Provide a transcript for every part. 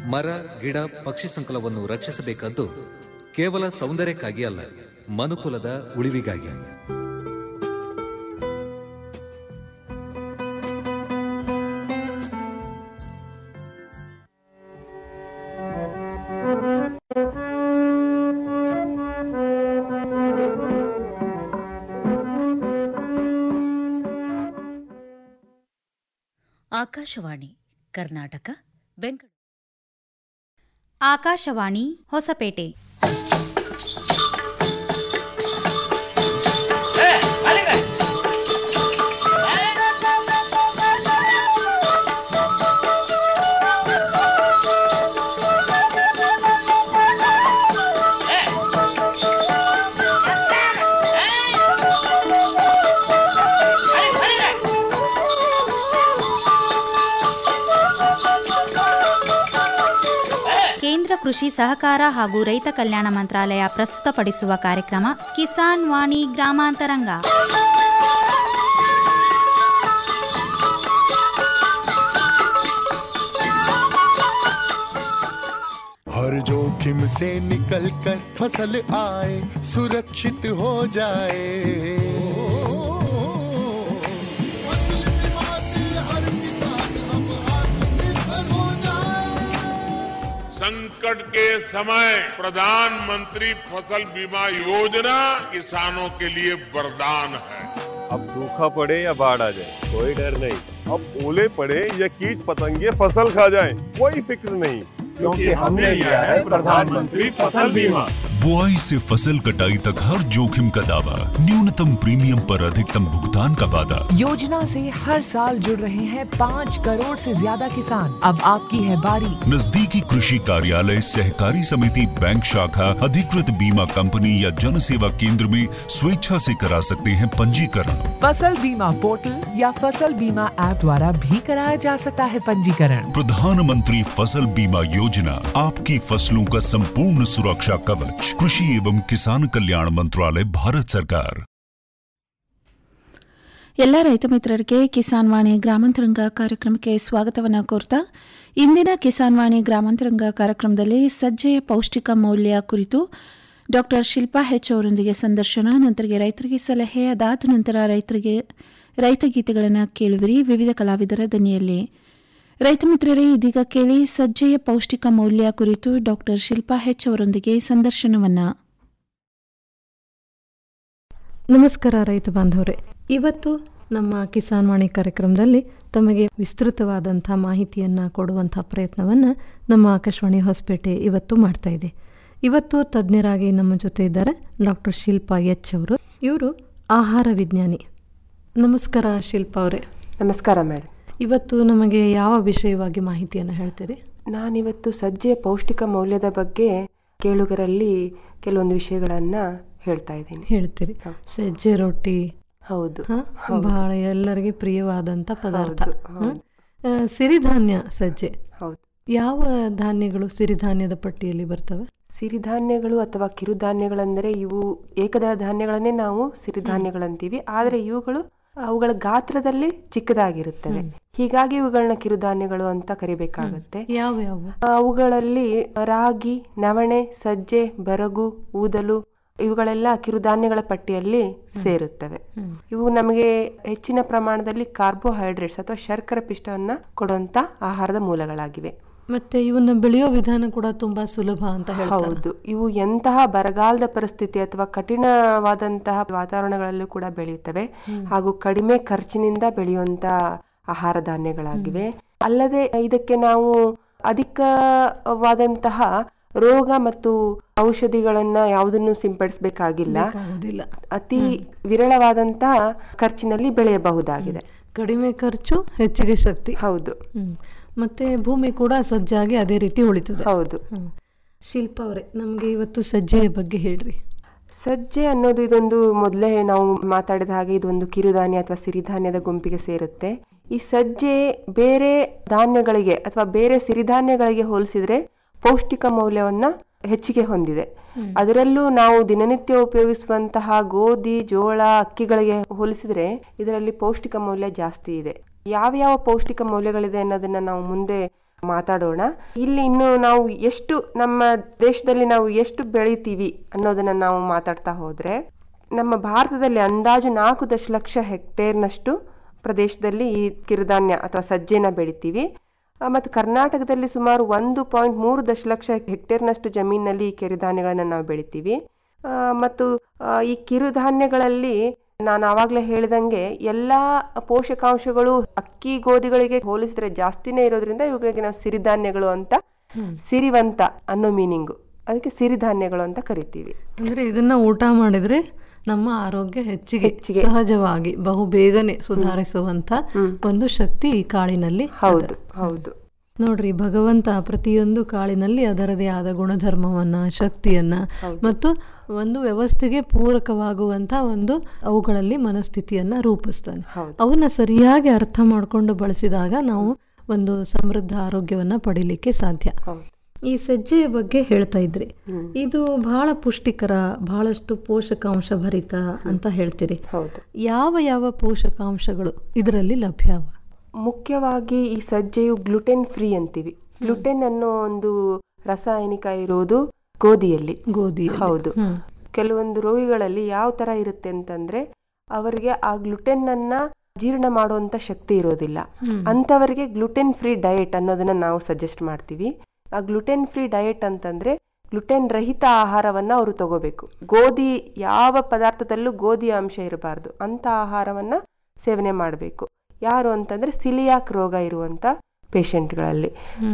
ಮರ ಗಿಡ ಪಕ್ಷಿ ಸಂಕುಲವನ್ನು ರಕ್ಷಿಸಬೇಕಾದ್ದು ಕೇವಲ ಸೌಂದರ್ಯಕ್ಕಾಗಿ ಅಲ್ಲ ಮನುಕುಲದ ಉಳಿವಿಗಾಗಿ ಆಕಾಶವಾಣಿ ಕರ್ನಾಟಕ ಬೆಂಗಳೂರು ಆಕಾಶವಾಣಿ ಹೊಸಪೇಟೆ ಕೇಂದ್ರ ಕೃಷಿ ಸಹಕಾರ ಹಾಗೂ ರೈತ ಕಲ್ಯಾಣ ಮಂತ್ರಾಲಯ ಪ್ರಸ್ತುತಪಡಿಸುವ ಕಾರ್ಯಕ್ರಮ ಕಿಸಾನ್ ವಾಣಿ ಗ್ರಾಮಾಂತರಂಗ हर जोखिम से निकल कर फसल आए सुरक्षित हो जाए फसल बीमा से हर किसान अब आत्मनिर्भर हो जाए संकट के समय प्रधानमंत्री फसल बीमा योजना किसानों के लिए वरदान है अब सूखा पड़े या बाढ़ आ जाए कोई डर नहीं अब ओले पड़े या कीट पतंगे फसल खा जाए कोई फिक्र नहीं क्योंकि हमने लिया है प्रधानमंत्री फसल बीमा बुआई से फसल कटाई तक हर जोखिम का दावा न्यूनतम प्रीमियम पर अधिकतम भुगतान का वादा योजना से हर साल जुड़ रहे हैं पाँच करोड़ से ज्यादा किसान अब आपकी है बारी नजदीकी कृषि कार्यालय सहकारी समिति बैंक शाखा अधिकृत बीमा कंपनी या जन सेवा केंद्र में स्वेच्छा से करा सकते हैं पंजीकरण फसल बीमा पोर्टल या फसल बीमा ऐप द्वारा भी कराया जा सकता है पंजीकरण प्रधानमंत्री फसल बीमा योजना आपकी फसलों का संपूर्ण सुरक्षा कवच कृषि एवं किसान कल्याण मंत्रालय भारत सरकार ಎಲ್ಲ ರೈತ ಮಿತ್ರರಿಗೆ ಕಿಸಾನ್ ವಾಣಿ ಗ್ರಾಮಾಂತರಂಗ ಕಾರ್ಯಕ್ರಮಕ್ಕೆ ಸ್ವಾಗತವನ್ನು ಕೋರ್ತಾ ಇಂದಿನ ಕಿಸಾನ್ ವಾಣಿ ಗ್ರಾಮಾಂತರಂಗ ಕಾರ್ಯಕ್ರಮದಲ್ಲಿ ಸಜ್ಜೆಯ ಪೌಷ್ಟಿಕ ಮೌಲ್ಯ ಕುರಿತು ಡಾಕ್ಟರ್ ಶಿಲ್ಪಾ ಹೆಚ್ ಅವರೊಂದಿಗೆ ಸಂದರ್ಶನ ನಂತರಗೆ ರೈತರಿಗೆ ಸಲಹೆ ಅದಾದ ನಂತರ ರೈತರಿಗೆ ರೈತ ಗೀತೆಗಳನ್ನು ಕೇಳುವಿರಿ ವಿವಿಧ ಕಲಾವಿದರ ದನಿಯಲ್ಲಿ ರೈತ ಮಿತ್ರರೇ ಇದೀಗ ಕೇಳಿ ಸಜ್ಜೆಯ ಪೌಷ್ಟಿಕ ಮೌಲ್ಯ ಕುರಿತು ಡಾಕ್ಟರ್ ಶಿಲ್ಪಾ ಹೆಚ್ ಅವರೊಂದಿಗೆ ಸಂದರ್ಶನವನ್ನು ನಮಸ್ಕಾರ ರೈತ ಬಾಂಧವರೇ ಇವತ್ತು ನಮ್ಮ ಕಿಸಾನ್ ವಾಣಿ ಕಾರ್ಯಕ್ರಮದಲ್ಲಿ ತಮಗೆ ವಿಸ್ತೃತವಾದಂಥ ಮಾಹಿತಿಯನ್ನು ಕೊಡುವಂಥ ಪ್ರಯತ್ನವನ್ನು ನಮ್ಮ ಆಕಾಶವಾಣಿ ಹೊಸಪೇಟೆ ಇವತ್ತು ಮಾಡ್ತಾ ಇದೆ ಇವತ್ತು ತಜ್ಞರಾಗಿ ನಮ್ಮ ಜೊತೆ ಇದ್ದಾರೆ ಡಾಕ್ಟರ್ ಶಿಲ್ಪಾ ಎಚ್ ಅವರು ಇವರು ಆಹಾರ ವಿಜ್ಞಾನಿ ನಮಸ್ಕಾರ ಶಿಲ್ಪಾ ಅವರೇ ನಮಸ್ಕಾರ ಮೇಡಮ್ ಇವತ್ತು ನಮಗೆ ಯಾವ ವಿಷಯವಾಗಿ ಮಾಹಿತಿಯನ್ನು ಹೇಳ್ತೀರಿ ನಾನಿವತ್ತು ಸಜ್ಜೆಯ ಪೌಷ್ಟಿಕ ಮೌಲ್ಯದ ಬಗ್ಗೆ ಕೇಳುಗರಲ್ಲಿ ಕೆಲವೊಂದು ವಿಷಯಗಳನ್ನ ಹೇಳ್ತಾ ಇದ್ದೀನಿ ಹೇಳ್ತೀರಿ ಸಜ್ಜೆ ರೊಟ್ಟಿ ಹೌದು ಹ? ಹೌದು. ಬಹಳ ಎಲ್ಲರಿಗೆ ಪ್ರಿಯವಾದಂಥ ಪದಾರ್ಥ ಹೌದು, ಹ? ಹೌದು. ಆ, ಸಿರಿಧಾನ್ಯ ಸಜ್ಜೆ ಹೌದು ಯಾವ ಧಾನ್ಯಗಳು ಸಿರಿಧಾನ್ಯದ ಪಟ್ಟಿಯಲ್ಲಿ ಬರ್ತವೆ ಸಿರಿಧಾನ್ಯಗಳು ಅಥವಾ ಕಿರುಧಾನ್ಯಗಳೆಂದರೆ ಇವು ಏಕದಳ ಧಾನ್ಯಗಳನ್ನೇ ನಾವು ಸಿರಿಧಾನ್ಯಗಳಂತೀವಿ ಆದರೆ ಇವುಗಳು ಅವುಗಳ ಗಾತ್ರದಲ್ಲಿ ಚಿಕ್ಕದಾಗಿರುತ್ತವೆ ಹೀಗಾಗಿ ಇವುಗಳನ್ನ ಕಿರುಧಾನ್ಯಗಳು ಅಂತ ಕರಿಬೇಕಾಗತ್ತೆ ಯಾವ ಯಾವ ಅವುಗಳಲ್ಲಿ ರಾಗಿ ನವಣೆ ಸಜ್ಜೆ ಬರಗು ಊದಲು ಇವುಗಳೆಲ್ಲ ಕಿರುಧಾನ್ಯಗಳ ಪಟ್ಟಿಯಲ್ಲಿ ಸೇರುತ್ತವೆ ಇವು ನಮಗೆ ಹೆಚ್ಚಿನ ಪ್ರಮಾಣದಲ್ಲಿ ಕಾರ್ಬೋಹೈಡ್ರೇಟ್ಸ್ ಅಥವಾ ಶರ್ಕರ ಪಿಷ್ಟವನ್ನ ಕೊಡುವಂತ ಆಹಾರದ ಮೂಲಗಳಾಗಿವೆ ಮತ್ತೆ ಇವನ್ನ ಬೆಳೆಯೋ ವಿಧಾನ ಕೂಡ ತುಂಬಾ ಸುಲಭ ಅಂತ ಹೇಳ್ತಾರೆ ಹೌದು ಇವು ಎಂತಹ ಬರಗಾಲದ ಪರಿಸ್ಥಿತಿ ಅಥವಾ ಕಠಿಣವಾದಂತಹ ವಾತಾವರಣಗಳಲ್ಲೂ ಕೂಡ ಬೆಳೆಯುತ್ತವೆ ಹಾಗೂ ಕಡಿಮೆ ಖರ್ಚಿನಿಂದ ಬೆಳೆಯುವಂತ ಆಹಾರ ಧಾನ್ಯಗಳಾಗಿವೆ ಅಲ್ಲದೆ ಇದಕ್ಕೆ ನಾವು ಅಧಿಕವಾದಂತಹ ರೋಗ ಮತ್ತು ಔಷಧಿಗಳನ್ನ ಯಾವುದನ್ನು ಸಿಂಪಡಿಸಬೇಕಾಗಿಲ್ಲ ಬೇಕಾಗೋದಿಲ್ಲ ಅತಿ ವಿರಳವಾದಂತಹ ಖರ್ಚಿನಲ್ಲಿ ಬೆಳೆಯಬಹುದಾಗಿದೆ ಕಡಿಮೆ ಖರ್ಚು ಹೆಚ್ಚಿಗೆ ಶಕ್ತಿ ಹೌದು ಹ್ಮ್. ಮತ್ತೆ ಭೂಮಿ ಕೂಡ ಸಜ್ಜಾಗಿ ಅದೇ ರೀತಿ ಉಳಿತದೆ ಹೌದು ಹ್ಮ್. ಶಿಲ್ಪ ಅವರೇ ನಮ್ಗೆ ಇವತ್ತು ಸಜ್ಜೆಯ ಬಗ್ಗೆ ಹೇಳ್ರಿ ಸಜ್ಜೆ ಅನ್ನೋದು ಇದೊಂದು ಮೊದಲೇ ನಾವು ಮಾತಾಡಿದ ಹಾಗೆ ಇದೊಂದು ಕಿರುಧಾನ್ಯ ಅಥವಾ ಸಿರಿಧಾನ್ಯದ ಗುಂಪಿಗೆ ಸೇರುತ್ತೆ ಈ ಸಜ್ಜೆ ಬೇರೆ ಧಾನ್ಯಗಳಿಗೆ ಅಥವಾ ಬೇರೆ ಸಿರಿಧಾನ್ಯಗಳಿಗೆ ಹೋಲಿಸಿದ್ರೆ ಪೌಷ್ಟಿಕ ಮೌಲ್ಯವನ್ನ ಹೆಚ್ಚಿಗೆ ಹೊಂದಿದೆ ಅದರಲ್ಲೂ ನಾವು ದಿನನಿತ್ಯ ಉಪಯೋಗಿಸುವಂತಹ ಗೋಧಿ ಜೋಳ ಅಕ್ಕಿಗಳಿಗೆ ಹೋಲಿಸಿದ್ರೆ ಇದರಲ್ಲಿ ಪೌಷ್ಟಿಕ ಮೌಲ್ಯ ಜಾಸ್ತಿ ಇದೆ ಯಾವ ಯಾವ ಪೌಷ್ಟಿಕ ಮೌಲ್ಯಗಳಿದೆ ಅನ್ನೋದನ್ನ ನಾವು ಮುಂದೆ ಮಾತಾಡೋಣ ಇಲ್ಲಿ ಇನ್ನು ನಾವು ಎಷ್ಟು ನಮ್ಮ ದೇಶದಲ್ಲಿ ನಾವು ಎಷ್ಟು ಬೆಳಿತೀವಿ ಅನ್ನೋದನ್ನ ನಾವು ಮಾತಾಡ್ತಾ ಹೋದ್ರೆ ನಮ್ಮ ಭಾರತದಲ್ಲಿ ಅಂದಾಜು ನಾಲ್ಕು ದಶಲಕ್ಷ ಹೆಕ್ಟೇರ್ನಷ್ಟು ಪ್ರದೇಶದಲ್ಲಿ ಈ ಕಿರುಧಾನ್ಯ ಅಥವಾ ಸಜ್ಜೆನ ಬೆಳಿತೀವಿ ಆ, ಮತ್ತು ಕರ್ನಾಟಕದಲ್ಲಿ ಸುಮಾರು ಒಂದು ಪಾಯಿಂಟ್ ಮೂರು ದಶಲಕ್ಷ ಹೆಕ್ಟೇರ್ನಷ್ಟು ಜಮೀನಿನಲ್ಲಿ ಈ ಕಿರುಧಾನ್ಯಗಳನ್ನು ನಾವು ಬೆಳಿತೀವಿ ಆ, ಮತ್ತು ಆ, ಈ ಕಿರುಧಾನ್ಯಗಳಲ್ಲಿ ನಾನು ಆವಾಗಲೇ ಹೇಳಿದಂಗೆ ಎಲ್ಲ ಪೋಷಕಾಂಶಗಳು ಅಕ್ಕಿ ಗೋಧಿಗಳಿಗೆ ಹೋಲಿಸಿದ್ರೆ ಜಾಸ್ತಿನೇ ಇರೋದ್ರಿಂದ ಇವುಗಳಿಗೆ ನಾವು ಸಿರಿಧಾನ್ಯಗಳು ಅಂತ ಸಿರಿವಂತ ಅನ್ನೋ ಮೀನಿಂಗು ಅದಕ್ಕೆ ಸಿರಿಧಾನ್ಯಗಳು ಅಂತ ಕರಿತೀವಿ ಅಂದ್ರೆ ಇದನ್ನ ಊಟ ಮಾಡಿದ್ರೆ ನಮ್ಮ ಆರೋಗ್ಯ ಹೆಚ್ಚಿಗೆ ಸಹಜವಾಗಿ ಬಹು ಬೇಗನೆ ಸುಧಾರಿಸುವಂತ ಒಂದು ಶಕ್ತಿ ಈ ಕಾಳಿನಲ್ಲಿ ಹೌದು ಹೌದು ನೋಡ್ರಿ ಭಗವಂತ ಪ್ರತಿಯೊಂದು ಕಾಳಿನಲ್ಲಿ ಅದರದೇ ಆದ ಗುಣಧರ್ಮವನ್ನ ಶಕ್ತಿಯನ್ನ ಮತ್ತು ಒಂದು ವ್ಯವಸ್ಥೆಗೆ ಪೂರಕವಾಗುವಂತ ಒಂದು ಅವುಗಳಲ್ಲಿ ಮನಸ್ಥಿತಿಯನ್ನ ರೂಪಿಸ್ತಾನೆ ಅವನ್ನ ಸರಿಯಾಗಿ ಅರ್ಥ ಮಾಡಿಕೊಂಡು ಬಳಸಿದಾಗ ನಾವು ಒಂದು ಸಮೃದ್ಧ ಆರೋಗ್ಯವನ್ನ ಪಡಿಲಿಕ್ಕೆ ಸಾಧ್ಯ ಈ ಸಜ್ಜೆಯ ಬಗ್ಗೆ ಹೇಳ್ತಾ ಇದ್ರಿ ಇದು ಬಹಳ ಪುಷ್ಟಿಕರ ಬಹಳಷ್ಟು ಪೋಷಕಾಂಶ ಭರಿತ ಅಂತ ಹೇಳ್ತೀರಿ ಹೌದು ಯಾವ ಯಾವ ಪೋಷಕಾಂಶಗಳು ಇದರಲ್ಲಿ ಲಭ್ಯವ ಮುಖ್ಯವಾಗಿ ಈ ಸಜ್ಜೆಯು ಗ್ಲುಟೆನ್ ಫ್ರೀ ಅಂತೀವಿ ಗ್ಲುಟೆನ್ ಅನ್ನೋ ಒಂದು ರಾಸಾಯನಿಕ ಇರೋದು ಗೋಧಿಯಲ್ಲಿ ಗೋಧಿ ಹೌದು ಕೆಲವೊಂದು ರೋಗಿಗಳಲ್ಲಿ ಯಾವ ತರ ಇರುತ್ತೆ ಅಂತಂದ್ರೆ ಅವರಿಗೆ ಆ ಗ್ಲುಟೆನ್ ಅನ್ನ ಜೀರ್ಣ ಮಾಡುವಂತ ಶಕ್ತಿ ಇರೋದಿಲ್ಲ ಅಂತವರಿಗೆ ಗ್ಲುಟೆನ್ ಫ್ರೀ ಡಯಟ್ ಅನ್ನೋದನ್ನ ನಾವು ಸಜೆಸ್ಟ್ ಮಾಡ್ತೀವಿ ಆ ಗ್ಲುಟೆನ್ ಫ್ರೀ ಡಯಟ್ ಅಂತಂದ್ರೆ ಗ್ಲುಟೆನ್ ರಹಿತ ಆಹಾರವನ್ನ ಅವರು ತಗೋಬೇಕು ಗೋಧಿ ಯಾವ ಪದಾರ್ಥದಲ್ಲೂ ಗೋಧಿ ಅಂಶ ಇರಬಾರ್ದು ಅಂತ ಆಹಾರವನ್ನ ಸೇವನೆ ಮಾಡಬೇಕು ಯಾರು ಅಂತಂದ್ರೆ ಸಿಲಿಯಾಕ್ ರೋಗ ಇರುವಂತ ಪೇಷಂಟ್ಗಳಲ್ಲಿ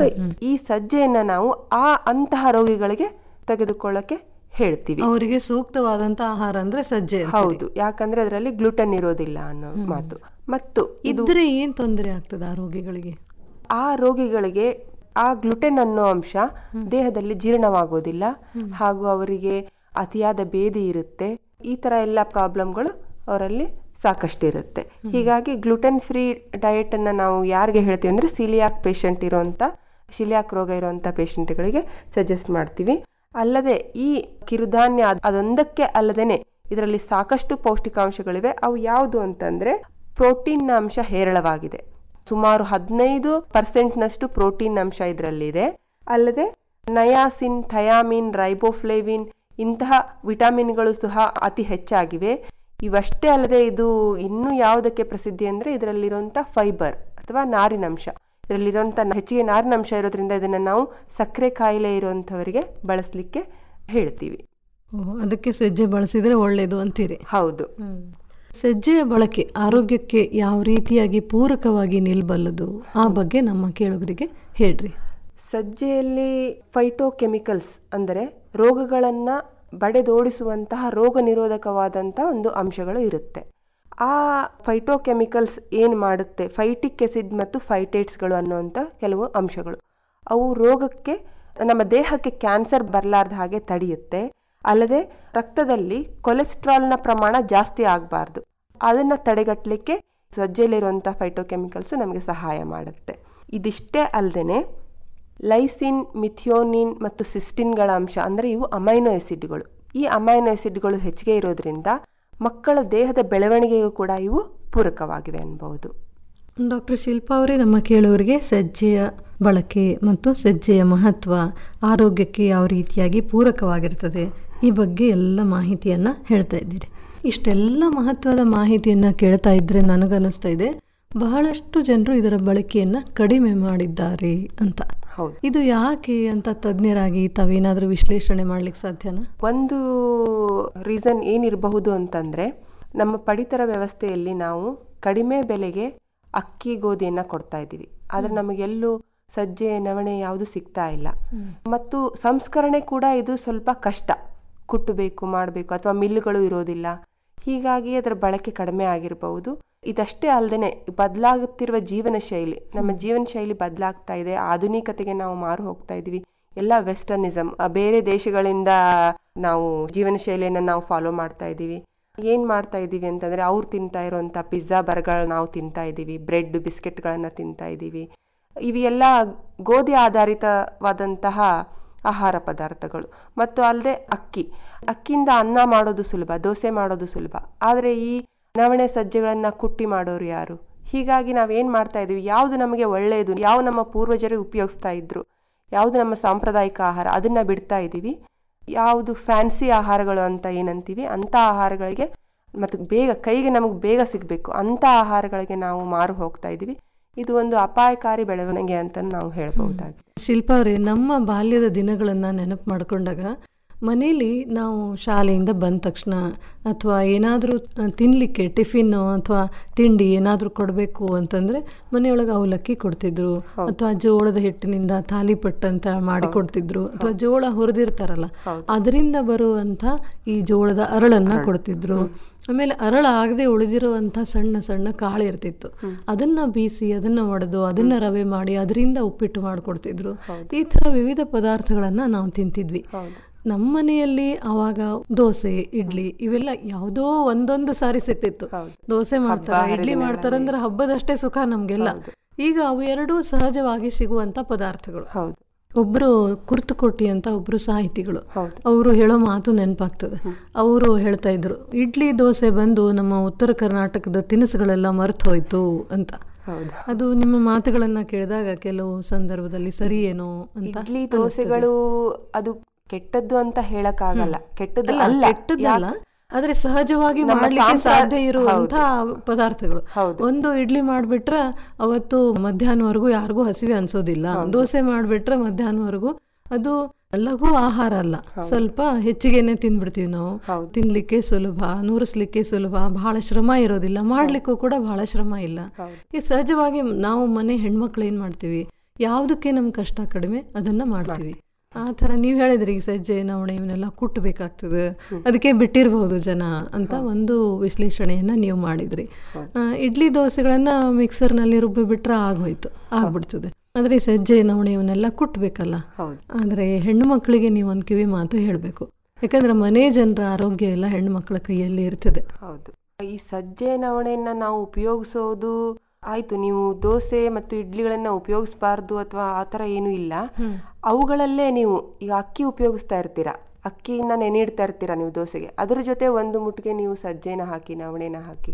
ಈ ಸಜ್ಜೆಯನ್ನ ನಾವು ಆ ಅಂತಹ ರೋಗಿಗಳಿಗೆ ತೆಗೆದುಕೊಳ್ಳಕ್ಕೆ ಹೇಳ್ತೀವಿ ಅವರಿಗೆ ಸೂಕ್ತವಾದಂತ ಆಹಾರ ಅಂದ್ರೆ ಸಜ್ಜೆ ಅಂತೀರಿ. ಹೌದು ಯಾಕಂದ್ರೆ ಅದರಲ್ಲಿ ಗ್ಲುಟನ್ ಇರೋದಿಲ್ಲ ಅನ್ನೋ ಮಾತು ಮತ್ತು ಇದು ಇದ್ರೆ ಏನ್ ತೊಂದರೆ ಆಗ್ತದೆ ಆ ರೋಗಿಗಳಿಗೆ ಆ ರೋಗಿಗಳಿಗೆ ಆ ಗ್ಲುಟೆನ್ ಅನ್ನೋ ಅಂಶ ದೇಹದಲ್ಲಿ ಜೀರ್ಣವಾಗೋದಿಲ್ಲ ಹಾಗೂ ಅವರಿಗೆ ಅತಿಯಾದ ಬೇದಿ ಇರುತ್ತೆ ಈ ತರ ಎಲ್ಲ ಪ್ರಾಬ್ಲಮ್ಗಳು ಅವರಲ್ಲಿ ಸಾಕಷ್ಟು ಇರುತ್ತೆ ಹೀಗಾಗಿ ಗ್ಲುಟೆನ್ ಫ್ರೀ ಡಯಟ್ ಅನ್ನ ನಾವು ಯಾರಿಗೆ ಹೇಳ್ತೀವಿ ಅಂದ್ರೆ ಸಿಲಿಯಾಕ್ ಪೇಷಂಟ್ ಇರುವಂತ ಶಿಲಿಯಾಕ್ ರೋಗ ಇರುವಂತ ಪೇಷಂಟ್ಗಳಿಗೆ ಸಜೆಸ್ಟ್ ಮಾಡ್ತೀವಿ ಅಲ್ಲದೆ ಈ ಕಿರುಧಾನ್ಯ ಅದ್- ಅದೊಂದಕ್ಕೆ ಅಲ್ಲದೇನೆ ಇದರಲ್ಲಿ ಸಾಕಷ್ಟು ಪೌಷ್ಟಿಕಾಂಶಗಳಿವೆ ಅವು ಯಾವುದು ಅಂತಂದ್ರೆ ಪ್ರೋಟೀನ್ ಅಂಶ ಹೇರಳವಾಗಿದೆ ಸುಮಾರು ಹದಿನೈದು ಪರ್ಸೆಂಟ್ನಷ್ಟು ಪ್ರೋಟೀನ್ ಅಂಶ ಇದರಲ್ಲಿದೆ ಅಲ್ಲದೆ ನಯಾಸಿನ್ ಥಯಾಮಿನ್ ರೈಬೋಫ್ಲೇವಿನ್ ಇಂತಹ ವಿಟಮಿನ್ಗಳು ಸಹ ಅತಿ ಹೆಚ್ಚಾಗಿವೆ ಇವಷ್ಟೇ ಅಲ್ಲದೆ ಇದು ಇನ್ನೂ ಯಾವುದಕ್ಕೆ ಪ್ರಸಿದ್ಧಿ ಅಂದರೆ ಇದರಲ್ಲಿರುವಂಥ ಫೈಬರ್ ಅಥವಾ ನಾರಿನಂಶ ಇದರಲ್ಲಿರುವಂಥ ಹೆಚ್ಚಿಗೆ ನಾರಿನಂಶ ಇರೋದ್ರಿಂದ ಇದನ್ನು ನಾವು ಸಕ್ಕರೆ ಕಾಯಿಲೆ ಇರುವಂಥವರಿಗೆ ಬಳಸಲಿಕ್ಕೆ ಹೇಳ್ತೀವಿ ಓ, ಅದಕ್ಕೆ ಸಜ್ಜೆ ಬಳಸಿದ್ರೆ ಒಳ್ಳೇದು ಅಂತೀರಿ ಹೌದು ಸಜ್ಜೆಯ ಬಳಕೆ ಆರೋಗ್ಯಕ್ಕೆ ಯಾವ ರೀತಿಯಾಗಿ ಪೂರಕವಾಗಿ ನಿಲ್ಬಲ್ಲದು ಆ ಬಗ್ಗೆ ನಮ್ಮ ಕೇಳುಗರಿಗೆ ಹೇಳ್ರಿ ಸಜ್ಜೆಯಲ್ಲಿ ಫೈಟೋಕೆಮಿಕಲ್ಸ್ ಅಂದರೆ ರೋಗಗಳನ್ನು ಬಡೆದೋಡಿಸುವಂತಹ ರೋಗ ನಿರೋಧಕವಾದಂಥ ಒಂದು ಅಂಶಗಳು ಇರುತ್ತೆ ಆ ಫೈಟೋಕೆಮಿಕಲ್ಸ್ ಏನು ಮಾಡುತ್ತೆ ಫೈಟಿಕ್ ಎಸಿಡ್ ಮತ್ತು ಫೈಟೇಟ್ಸ್ಗಳು ಅನ್ನುವಂಥ ಕೆಲವು ಅಂಶಗಳು ಅವು ರೋಗಕ್ಕೆ ನಮ್ಮ ದೇಹಕ್ಕೆ ಕ್ಯಾನ್ಸರ್ ಬರಲಾರ್ದ ಹಾಗೆ ತಡೆಯುತ್ತೆ ಅಲ್ಲದೆ ರಕ್ತದಲ್ಲಿ ಕೊಲೆಸ್ಟ್ರಾಲ್ನ ಪ್ರಮಾಣ ಜಾಸ್ತಿ ಆಗಬಾರ್ದು ಅದನ್ನು ತಡೆಗಟ್ಟಲಿಕ್ಕೆ ಸಜ್ಜೆಯಲ್ಲಿರುವಂಥ ಫೈಟೋಕೆಮಿಕಲ್ಸ್ ನಮಗೆ ಸಹಾಯ ಮಾಡುತ್ತೆ ಇದಿಷ್ಟೇ ಅಲ್ಲದೆ ಲೈಸಿನ್ ಮಿಥಿಯೋನಿನ್ ಮತ್ತು ಸಿಸ್ಟಿನ್ಗಳ ಅಂಶ ಅಂದರೆ ಇವು ಅಮೈನೋ ಎಸಿಡ್ಗಳು ಈ ಅಮೈನೋ ಎಸಿಡ್ಗಳು ಹೆಚ್ಚಿಗೆ ಇರೋದ್ರಿಂದ ಮಕ್ಕಳ ದೇಹದ ಬೆಳವಣಿಗೆಗೂ ಕೂಡ ಇವು ಪೂರಕವಾಗಿವೆ ಅನ್ಬಹುದು ಡಾಕ್ಟರ್ ಶಿಲ್ಪಾ ಅವರೇ ನಮ್ಮ ಕೇಳುವರಿಗೆ ಸಜ್ಜೆಯ ಬಳಕೆ ಮತ್ತು ಸಜ್ಜೆಯ ಮಹತ್ವ ಆರೋಗ್ಯಕ್ಕೆ ಯಾವ ರೀತಿಯಾಗಿ ಪೂರಕವಾಗಿರ್ತದೆ ಈ ಬಗ್ಗೆ ಎಲ್ಲ ಮಾಹಿತಿಯನ್ನು ಹೇಳ್ತಾ ಇದ್ದೀರಿ ಇಷ್ಟೆಲ್ಲ ಮಹತ್ವದ ಮಾಹಿತಿಯನ್ನು ಕೇಳ್ತಾ ಇದ್ರೆ ನನಗನ್ನಿಸ್ತಾ ಇದೆ ಬಹಳಷ್ಟು ಜನರು ಇದರ ಬಳಕೆಯನ್ನು ಕಡಿಮೆ ಮಾಡಿದ್ದಾರೆ ಅಂತ ಹೌದು ಇದು ಯಾಕೆ ಅಂತ ತಜ್ಞರಾಗಿ ತಾವೇನಾದರೂ ವಿಶ್ಲೇಷಣೆ ಮಾಡ್ಲಿಕ್ಕೆ ಸಾಧ್ಯನಾ ಒಂದು ರೀಸನ್ ಏನಿರಬಹುದು ಅಂತಂದ್ರೆ ನಮ್ಮ ಪಡಿತರ ವ್ಯವಸ್ಥೆಯಲ್ಲಿ ನಾವು ಕಡಿಮೆ ಬೆಲೆಗೆ ಅಕ್ಕಿ ಗೋಧಿಯನ್ನ ಕೊಡ್ತಾ ಇದ್ದೀವಿ ಆದ್ರೆ ನಮಗೆಲ್ಲೂ ಸಜ್ಜೆ ನವಣೆ ಯಾವುದು ಸಿಗ್ತಾ ಇಲ್ಲ ಮತ್ತು ಸಂಸ್ಕರಣೆ ಕೂಡ ಇದು ಸ್ವಲ್ಪ ಕಷ್ಟ ಕುಟ್ಟಬೇಕು ಮಾಡಬೇಕು ಅಥವಾ ಮಿಲ್లుಗಳು ಇರೋದಿಲ್ಲ ಹೀಗಾಗಿ ಅದರ ಬಳಕೆ ಕಡಿಮೆ ಆಗಿರಬಹುದು ಇದಷ್ಟೇ ಅಲ್ಲದೆ ಬದಲಾಗುತ್ತಿರುವ ಜೀವನ ಶೈಲಿ ನಮ್ಮ ಜೀವನ ಶೈಲಿ ಬದಲಾಗ್ತಾ ಇದೆ ಆಧುನಿಕತೆಗೆ ನಾವು ಮಾರು ಹೋಗ್ತಾ ಇದೀವಿ ಎಲ್ಲ ವೆಸ್ಟರ್ನಿಸಮ್ ಬೇರೆ ದೇಶಗಳಿಂದ ನಾವು ಜೀವನ ಶೈಲಿಯನ್ನು ನಾವು ಫಾಲೋ ಮಾಡ್ತಾ ಇದ್ದೀವಿ ಏನು ಮಾಡ್ತಾ ಇದ್ದೀವಿ ಅಂತಂದರೆ ಅವ್ರು ತಿಂತಾ ಇರೋಂಥ ಪಿಜ್ಜಾ ಬರ್ಗಳನ್ನ ನಾವು ತಿಂತಾ ಇದ್ದೀವಿ ಬ್ರೆಡ್ ಬಿಸ್ಕೆಟ್ಗಳನ್ನು ತಿಂತಾ ಇದ್ದೀವಿ ಇವೆಲ್ಲ ಗೋಧಿ ಆಧಾರಿತವಾದಂತಹ ಆಹಾರ ಪದಾರ್ಥಗಳು ಮತ್ತು ಅಲ್ಲದೆ ಅಕ್ಕಿ ಅಕ್ಕಿಯಿಂದ ಅನ್ನ ಮಾಡೋದು ಸುಲಭ ದೋಸೆ ಮಾಡೋದು ಸುಲಭ ಆದರೆ ಈ ನವಣೆ ಸಜ್ಜೆಗಳನ್ನು ಕುಟ್ಟಿ ಮಾಡೋರು ಯಾರು ಹೀಗಾಗಿ ನಾವೇನ್ ಮಾಡ್ತಾ ಇದೀವಿ ಯಾವುದು ನಮಗೆ ಒಳ್ಳೆಯದು ಯಾವ ನಮ್ಮ ಪೂರ್ವಜರು ಉಪಯೋಗಿಸ್ತಾ ಇದ್ರು ಯಾವುದು ನಮ್ಮ ಸಾಂಪ್ರದಾಯಿಕ ಆಹಾರ ಅದನ್ನ ಬಿಡ್ತಾ ಇದ್ದೀವಿ ಯಾವುದು ಫ್ಯಾನ್ಸಿ ಆಹಾರಗಳು ಅಂತ ಏನಂತೀವಿ ಅಂಥ ಆಹಾರಗಳಿಗೆ ಮತ್ತು ಬೇಗ ಕೈಗೆ ನಮಗೆ ಬೇಗ ಸಿಗಬೇಕು ಅಂಥ ಆಹಾರಗಳಿಗೆ ನಾವು ಮಾರು ಹೋಗ್ತಾ ಇದ್ದೀವಿ ಇದು ಒಂದು ಅಪಾಯಕಾರಿ ಬೆಳವಣಿಗೆ ಅಂತ ನಾವು ಹೇಳ್ಬಹುದಾಗಿದೆ ಶಿಲ್ಪಾ ಅವರೇ ನಮ್ಮ ಬಾಲ್ಯದ ದಿನಗಳನ್ನು ನೆನಪು ಮಾಡ್ಕೊಂಡಾಗ ಮನೇಲಿ ನಾವು ಶಾಲೆಯಿಂದ ಬಂದ ತಕ್ಷಣ ಅಥವಾ ಏನಾದರೂ ತಿನ್ನಲಿಕ್ಕೆ ಟಿಫಿನ್ನು ಅಥವಾ ತಿಂಡಿ ಏನಾದರೂ ಕೊಡಬೇಕು ಅಂತಂದರೆ ಮನೆಯೊಳಗೆ ಅವಲಕ್ಕಿ ಕೊಡ್ತಿದ್ರು ಅಥವಾ ಜೋಳದ ಹಿಟ್ಟಿನಿಂದ ತಾಲಿಪಟ್ಟು ಅಂತ ಮಾಡಿ ಕೊಡ್ತಿದ್ರು ಅಥವಾ ಜೋಳ ಹುರಿದಿರ್ತಾರಲ್ಲ ಅದರಿಂದ ಬರುವಂಥ ಈ ಜೋಳದ ಅರಳನ್ನ ಕೊಡ್ತಿದ್ರು ಆಮೇಲೆ ಅರಳ ಆಗದೆ ಉಳಿದಿರುವಂಥ ಸಣ್ಣ ಸಣ್ಣ ಕಾಳು ಇರ್ತಿತ್ತು ಅದನ್ನ ಬೀಸಿ ಅದನ್ನ ಒಡೆದು ಅದನ್ನ ರವೆ ಮಾಡಿ ಅದರಿಂದ ಉಪ್ಪಿಟ್ಟು ಮಾಡಿಕೊಡ್ತಿದ್ರು ಈ ಥರ ವಿವಿಧ ಪದಾರ್ಥಗಳನ್ನ ನಾವು ತಿಂತಿದ್ವಿ ನಮ್ಮ ಮನೆಯಲ್ಲಿ ಅವಾಗ ದೋಸೆ ಇಡ್ಲಿ ಇವೆಲ್ಲ ಯಾವುದೋ ಒಂದೊಂದು ಸಾರಿ ಸಿಗ್ತಿತ್ತು ದೋಸೆ ಮಾಡ್ತಾರೆ ಇಡ್ಲಿ ಮಾಡ್ತಾರೆ ಅಂದ್ರೆ ಹಬ್ಬದಷ್ಟೇ ಸುಖ ನಮ್ಗೆಲ್ಲ ಈಗ ಅವು ಎರಡೂ ಸಹಜವಾಗಿ ಸಿಗುವಂತ ಪದಾರ್ಥಗಳು ಹೌದು ಒಬ್ರು ಕುರ್ತುಕೋಟಿ ಅಂತ ಒಬ್ರು ಸಾಹಿತಿಗಳು ಅವರು ಹೇಳೋ ಮಾತು ನೆನಪಾಗ್ತದೆ ಅವರು ಹೇಳ್ತಾ ಇದ್ರು ಇಡ್ಲಿ ದೋಸೆ ಬಂದು ನಮ್ಮ ಉತ್ತರ ಕರ್ನಾಟಕದ ತಿನಿಸುಗಳೆಲ್ಲ ಮರ್ತು ಹೋಯ್ತು ಅಂತ ಅದು ನಿಮ್ಮ ಮಾತುಗಳನ್ನ ಕೇಳಿದಾಗ ಕೆಲವು ಸಂದರ್ಭದಲ್ಲಿ ಸರಿ ಏನೋ ಅಂತ ಇಡ್ಲಿ ದೋಸೆಗಳು ಅದು ಕೆಟ್ಟದ್ದು ಅಂತ ಹೇಳಕ್ಕಾಗಲ್ಲ ಕೆಟ್ಟದ್ದು ಅಲ್ಲ ಅಲ್ಲ ಕೆಟ್ಟದ್ದಲ್ಲ ಯಾಕ್- ಆದ್ರೆ ಸಹಜವಾಗಿ ನಮ್ಮ ಮಾಡ್ಲಿಕ್ಕೆ ಸಾಂಪ್ರ- ಸಾಧ್ಯ ಇರುವಂತ ಪದಾರ್ಥಗಳು ಒಂದು ಇಡ್ಲಿ ಮಾಡ್ಬಿಟ್ರೆ ಅವತ್ತು ಮಧ್ಯಾಹ್ನವರೆಗೂ ಯಾರಿಗೂ ಹಸಿವೆ ಅನ್ಸೋದಿಲ್ಲ ದೋಸೆ ಮಾಡ್ಬಿಟ್ರೆ ಮಧ್ಯಾಹ್ನವರೆಗೂ ಅದು ಲಘು ಆಹಾರ ಅಲ್ಲ ಸ್ವಲ್ಪ ಹೆಚ್ಚಿಗೆನೆ ತಿಂದ್ಬಿಡ್ತೀವಿ ನಾವು ತಿನ್ಲಿಕ್ಕೆ ಸುಲಭ ನೂರಿಸ್ಲಿಕ್ಕೆ ಸುಲಭ ಬಹಳ ಶ್ರಮ ಇರೋದಿಲ್ಲ ಮಾಡ್ಲಿಕ್ಕೂ ಕೂಡ ಬಹಳ ಶ್ರಮ ಇಲ್ಲ ಈ ಸಹಜವಾಗಿ ನಾವು ಮನೆ ಹೆಣ್ಮಕ್ಳು ಏನ್ ಮಾಡ್ತೀವಿ ಯಾವುದಕ್ಕೆ ನಮ್ ಕಷ್ಟ ಕಡಿಮೆ ಅದನ್ನ ಮಾಡ್ತೀವಿ ಆ ಥರ ನೀವು ಹೇಳಿದ್ರಿ ಈಗ ಸಜ್ಜೆ ನವಣೆ ಇವನ್ನೆಲ್ಲ ಕುಟ್ಟಬೇಕಾಗ್ತದೆ ಅದಕ್ಕೆ ಬಿಟ್ಟಿರಬಹುದು ಜನ ಅಂತ ಒಂದು ವಿಶ್ಲೇಷಣೆಯನ್ನ ನೀವು ಮಾಡಿದ್ರಿ ಆ, ಇಡ್ಲಿ ದೋಸೆಗಳನ್ನ ಮಿಕ್ಸರ್ನಲ್ಲಿ ರುಬ್ಬಿ ಬಿಟ್ರೆ ಆಗೋಯ್ತು ಆಗ್ಬಿಡ್ತದೆ ಆದ್ರೆ ಈ ಸಜ್ಜೆ ನವಣೆ ಇವನ್ನೆಲ್ಲ ಕುಟ್ಟಬೇಕಲ್ಲ ಆದ್ರೆ ಹೆಣ್ಣು ಮಕ್ಕಳಿಗೆ ನೀವು ಒಂದು ಕಿವಿ ಮಾತು ಹೇಳಬೇಕು ಯಾಕಂದ್ರೆ ಮನೆ ಜನರ ಆರೋಗ್ಯ ಎಲ್ಲ ಹೆಣ್ಣು ಮಕ್ಕಳ ಕೈಯಲ್ಲಿ ಇರ್ತದೆ ಹೌದು ಈ ಸಜ್ಜೆ ನವಣೆಯನ್ನ ನಾವು ಉಪಯೋಗಿಸೋದು ಆಯ್ತು ನೀವು ದೋಸೆ ಮತ್ತು ಇಡ್ಲಿಗಳನ್ನ ಉಪಯೋಗಿಸಬಾರ್ದು ಅಥವಾ ಆ ಥರ ಏನೂ ಇಲ್ಲ ಅವುಗಳಲ್ಲೇ ನೀವು ಈಗ ಅಕ್ಕಿ ಉಪಯೋಗಿಸ್ತಾ ಇರ್ತೀರಾ ಅಕ್ಕಿನ ನೆನೆಯಿಡ್ತಾ ಇರ್ತೀರಾ ನೀವು ದೋಸೆಗೆ ಅದ್ರ ಜೊತೆ ಒಂದು ಮುಟ್ಟಿಗೆ ನೀವು ಸಜ್ಜೆನ ಹಾಕಿ ನವಣೆನ ಹಾಕಿ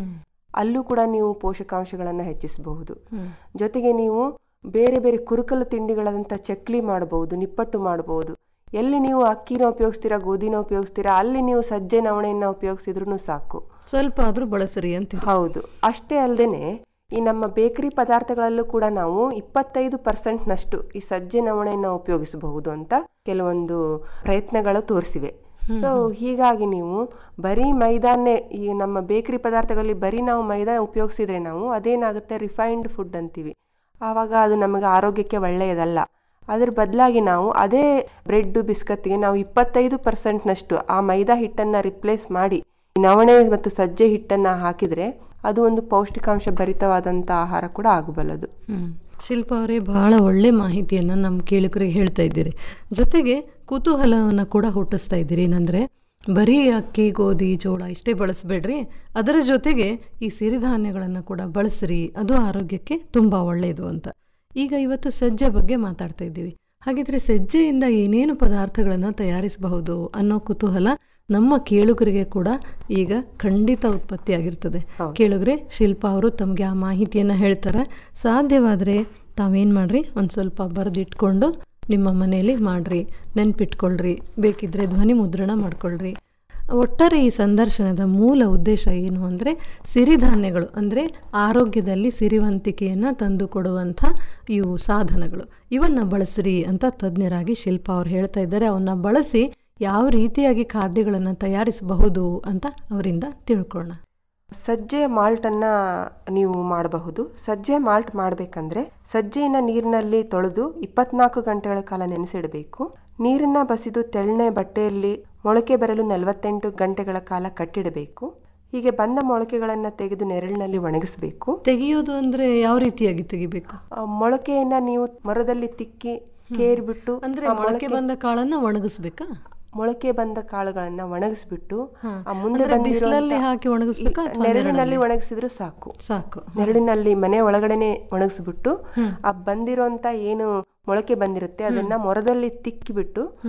ಅಲ್ಲೂ ಕೂಡ ನೀವು ಪೋಷಕಾಂಶಗಳನ್ನು ಹೆಚ್ಚಿಸಬಹುದು ಜೊತೆಗೆ ನೀವು ಬೇರೆ ಬೇರೆ ಕುರುಕಲು ತಿಂಡಿಗಳಂತ ಚಕ್ಲಿ ಮಾಡಬಹುದು ನಿಪ್ಪಟ್ಟು ಮಾಡಬಹುದು ಎಲ್ಲಿ ನೀವು ಅಕ್ಕಿನ ಉಪಯೋಗಿಸ್ತೀರಾ ಗೋಧಿನ ಉಪಯೋಗಿಸ್ತೀರಾ ಅಲ್ಲಿ ನೀವು ಸಜ್ಜೆ ನವಣೆಯನ್ನ ಉಪಯೋಗಿಸಿದ್ರು ಸಾಕು ಸ್ವಲ್ಪ ಆದ್ರೂ ಬಳಸ್ರಿ ಅಂತ ಹೌದು ಅಷ್ಟೇ ಅಲ್ಲದೆ ಈ ನಮ್ಮ ಬೇಕರಿ ಪದಾರ್ಥಗಳಲ್ಲೂ ಕೂಡ ನಾವು ಇಪ್ಪತ್ತೈದು ಪರ್ಸೆಂಟ್ನಷ್ಟು ಈ ಸಜ್ಜೆ ನವಣೆಯನ್ನು ಉಪಯೋಗಿಸಬಹುದು ಅಂತ ಕೆಲವೊಂದು ಪ್ರಯತ್ನಗಳು ತೋರಿಸಿವೆ ಸೊ ಹೀಗಾಗಿ ನೀವು ಬರೀ ಮೈದಾನೇ ಈ ನಮ್ಮ ಬೇಕರಿ ಪದಾರ್ಥಗಳಲ್ಲಿ ಬರೀ ನಾವು ಮೈದಾ ಉಪಯೋಗಿಸಿದ್ರೆ ನಾವು ಅದೇನಾಗುತ್ತೆ ರಿಫೈನ್ಡ್ ಫುಡ್ ಅಂತೀವಿ ಆವಾಗ ಅದು ನಮಗೆ ಆರೋಗ್ಯಕ್ಕೆ ಒಳ್ಳೆಯದಲ್ಲ ಅದ್ರ ಬದಲಾಗಿ ನಾವು ಅದೇ ಬ್ರೆಡ್ ಬಿಸ್ಕತ್ಗೆ ನಾವು ಇಪ್ಪತ್ತೈದು ಪರ್ಸೆಂಟ್ನಷ್ಟು ಆ ಮೈದಾ ಹಿಟ್ಟನ್ನು ರಿಪ್ಲೇಸ್ ಮಾಡಿ ನವಣೆ ಮತ್ತು ಸಜ್ಜೆ ಹಿಟ್ಟನ್ನು ಹಾಕಿದರೆ ಅದು ಒಂದು ಪೌಷ್ಟಿಕಾಂಶ ಭರಿತವಾದಂಥ ಆಹಾರ ಕೂಡ ಆಗಬಲ್ಲದು ಹ್ಮ್ ಶಿಲ್ಪ ಅವರೇ ಬಹಳ ಒಳ್ಳೆ ಮಾಹಿತಿಯನ್ನು ನಮ್ಮ ಕೇಳುಗರಿಗೆ ಹೇಳ್ತಾ ಇದ್ದೀರಿ ಜೊತೆಗೆ ಕುತೂಹಲವನ್ನು ಕೂಡ ಹುಟ್ಟಿಸ್ತಾ ಇದ್ದೀರಿ ಏನಂದರೆ ಬರೀ ಅಕ್ಕಿ ಗೋಧಿ ಜೋಳ ಇಷ್ಟೇ ಬಳಸಬೇಡ್ರಿ ಅದರ ಜೊತೆಗೆ ಈ ಸಿರಿಧಾನ್ಯಗಳನ್ನು ಕೂಡ ಬಳಸ್ರಿ ಅದು ಆರೋಗ್ಯಕ್ಕೆ ತುಂಬ ಒಳ್ಳೆಯದು ಅಂತ ಈಗ ಇವತ್ತು ಸಜ್ಜೆ ಬಗ್ಗೆ ಮಾತಾಡ್ತಾ ಇದ್ದೀವಿ ಹಾಗಿದ್ರೆ ಸಜ್ಜೆಯಿಂದ ಏನೇನು ಪದಾರ್ಥಗಳನ್ನು ತಯಾರಿಸಬಹುದು ಅನ್ನೋ ಕುತೂಹಲ ನಮ್ಮ ಕೇಳುಗರಿಗೆ ಕೂಡ ಈಗ ಖಂಡಿತ ಉತ್ಪತ್ತಿಯಾಗಿರ್ತದೆ ಕೇಳುಗರೆ ಶಿಲ್ಪ ಅವರು ತಮಗೆ ಆ ಮಾಹಿತಿಯನ್ನು ಹೇಳ್ತಾರೆ ಸಾಧ್ಯವಾದರೆ ತಾವೇನು ಮಾಡ್ರಿ ಒಂದು ಸ್ವಲ್ಪ ಬರೆದಿಟ್ಕೊಂಡು ನಿಮ್ಮ ಮನೆಯಲ್ಲಿ ಮಾಡ್ರಿ ನೆನ್ಪಿಟ್ಕೊಳ್ರಿ ಬೇಕಿದ್ರೆ ಧ್ವನಿ ಮುದ್ರಣ ಮಾಡ್ಕೊಳ್ರಿ ಒಟ್ಟಾರೆ ಈ ಸಂದರ್ಶನದ ಮೂಲ ಉದ್ದೇಶ ಏನು ಅಂದರೆ ಸಿರಿಧಾನ್ಯಗಳು ಅಂದರೆ ಆರೋಗ್ಯದಲ್ಲಿ ಸಿರಿವಂತಿಕೆಯನ್ನು ತಂದು ಕೊಡುವಂಥ ಇವು ಸಾಧನಗಳು ಇವನ್ನ ಬಳಸ್ರಿ ಅಂತ ತಜ್ಞರಾಗಿ ಶಿಲ್ಪ ಅವ್ರು ಹೇಳ್ತಾ ಇದ್ದಾರೆ ಅವನ್ನ ಬಳಸಿ ಯಾವ ರೀತಿಯಾಗಿ ಖಾದ್ಯಗಳನ್ನು ತಯಾರಿಸಬಹುದು ಅಂತ ಅವರಿಂದ ತಿಳ್ಕೊಳ್ಳೋಣ ಸಜ್ಜೆ ಮಾಲ್ಟನ್ನು ನೀವು ಮಾಡಬಹುದು ಸಜ್ಜೆ ಮಾಲ್ಟ್ ಮಾಡಬೇಕಂದ್ರೆ ಸಜ್ಜೆಯನ್ನು ನೀರಿನಲ್ಲಿ ತೊಳೆದು ಇಪ್ಪತ್ನಾಲ್ಕು ಗಂಟೆಗಳ ಕಾಲ ನೆನೆಸಿಡಬೇಕು ನೀರನ್ನ ಬಸಿದು ತೆಳ್ಳನೆ ಬಟ್ಟೆಯಲ್ಲಿ ಮೊಳಕೆ ಬರಲು ನಲವತ್ತೆಂಟು ಗಂಟೆಗಳ ಕಾಲ ಕಟ್ಟಿಡಬೇಕು ಹೀಗೆ ಬಂದ ಮೊಳಕೆಗಳನ್ನು ತೆಗೆದು ನೆರಳಿನಲ್ಲಿ ಒಣಗಿಸಬೇಕು ತೆಗೆಯೋದು ಅಂದ್ರೆ ಯಾವ ರೀತಿಯಾಗಿ ತೆಗಿಬೇಕು ಆ ಮೊಳಕೆಯನ್ನ ನೀವು ಮರದಲ್ಲಿ ತಿಕ್ಕಿ ಕೇರ್ಬಿಟ್ಟು ಅಂದ್ರೆ ಆ ಮೊಳಕೆ ಬಂದ ಕಾಳನ್ನ ಒಣಗಿಸ್ಬೇಕಾ ಮೊಳಕೆ ಬಂದ ಕಾಳುಗಳನ್ನ ಒಣಗಿಸ್ಬಿಟ್ಟು ಹಾ. ಆ ಮುಂದೆ ಅಂದ್ರೆ ಬಂದಿರುವಂತ- ಬಿಸಿಲಲ್ಲಿ ಹಾಕಿ ಒಣಗಿಸ್ಬೇಕಾ ಈ ಅಥವಾ ನೆರಳಿನಲ್ಲಿ ನೆರಳಲ್ಲಿ? ಒಣಗಿಸಿದ್ರು ಸಾಕು ಸಾಕು ನೆರಳಿನಲ್ಲಿ ಮನೆ ಒಳಗಡೆನೆ ಒಣಗಿಸ್ಬಿಟ್ಟು ಆ ಬಂದಿರೋಂತ ಏನು ಮೊಳಕೆ ಬಂದಿರುತ್ತೆ ಅದನ್ನ ಮೊರದಲ್ಲಿ ತಿಕ್ಕಿಬಿಟ್ಟು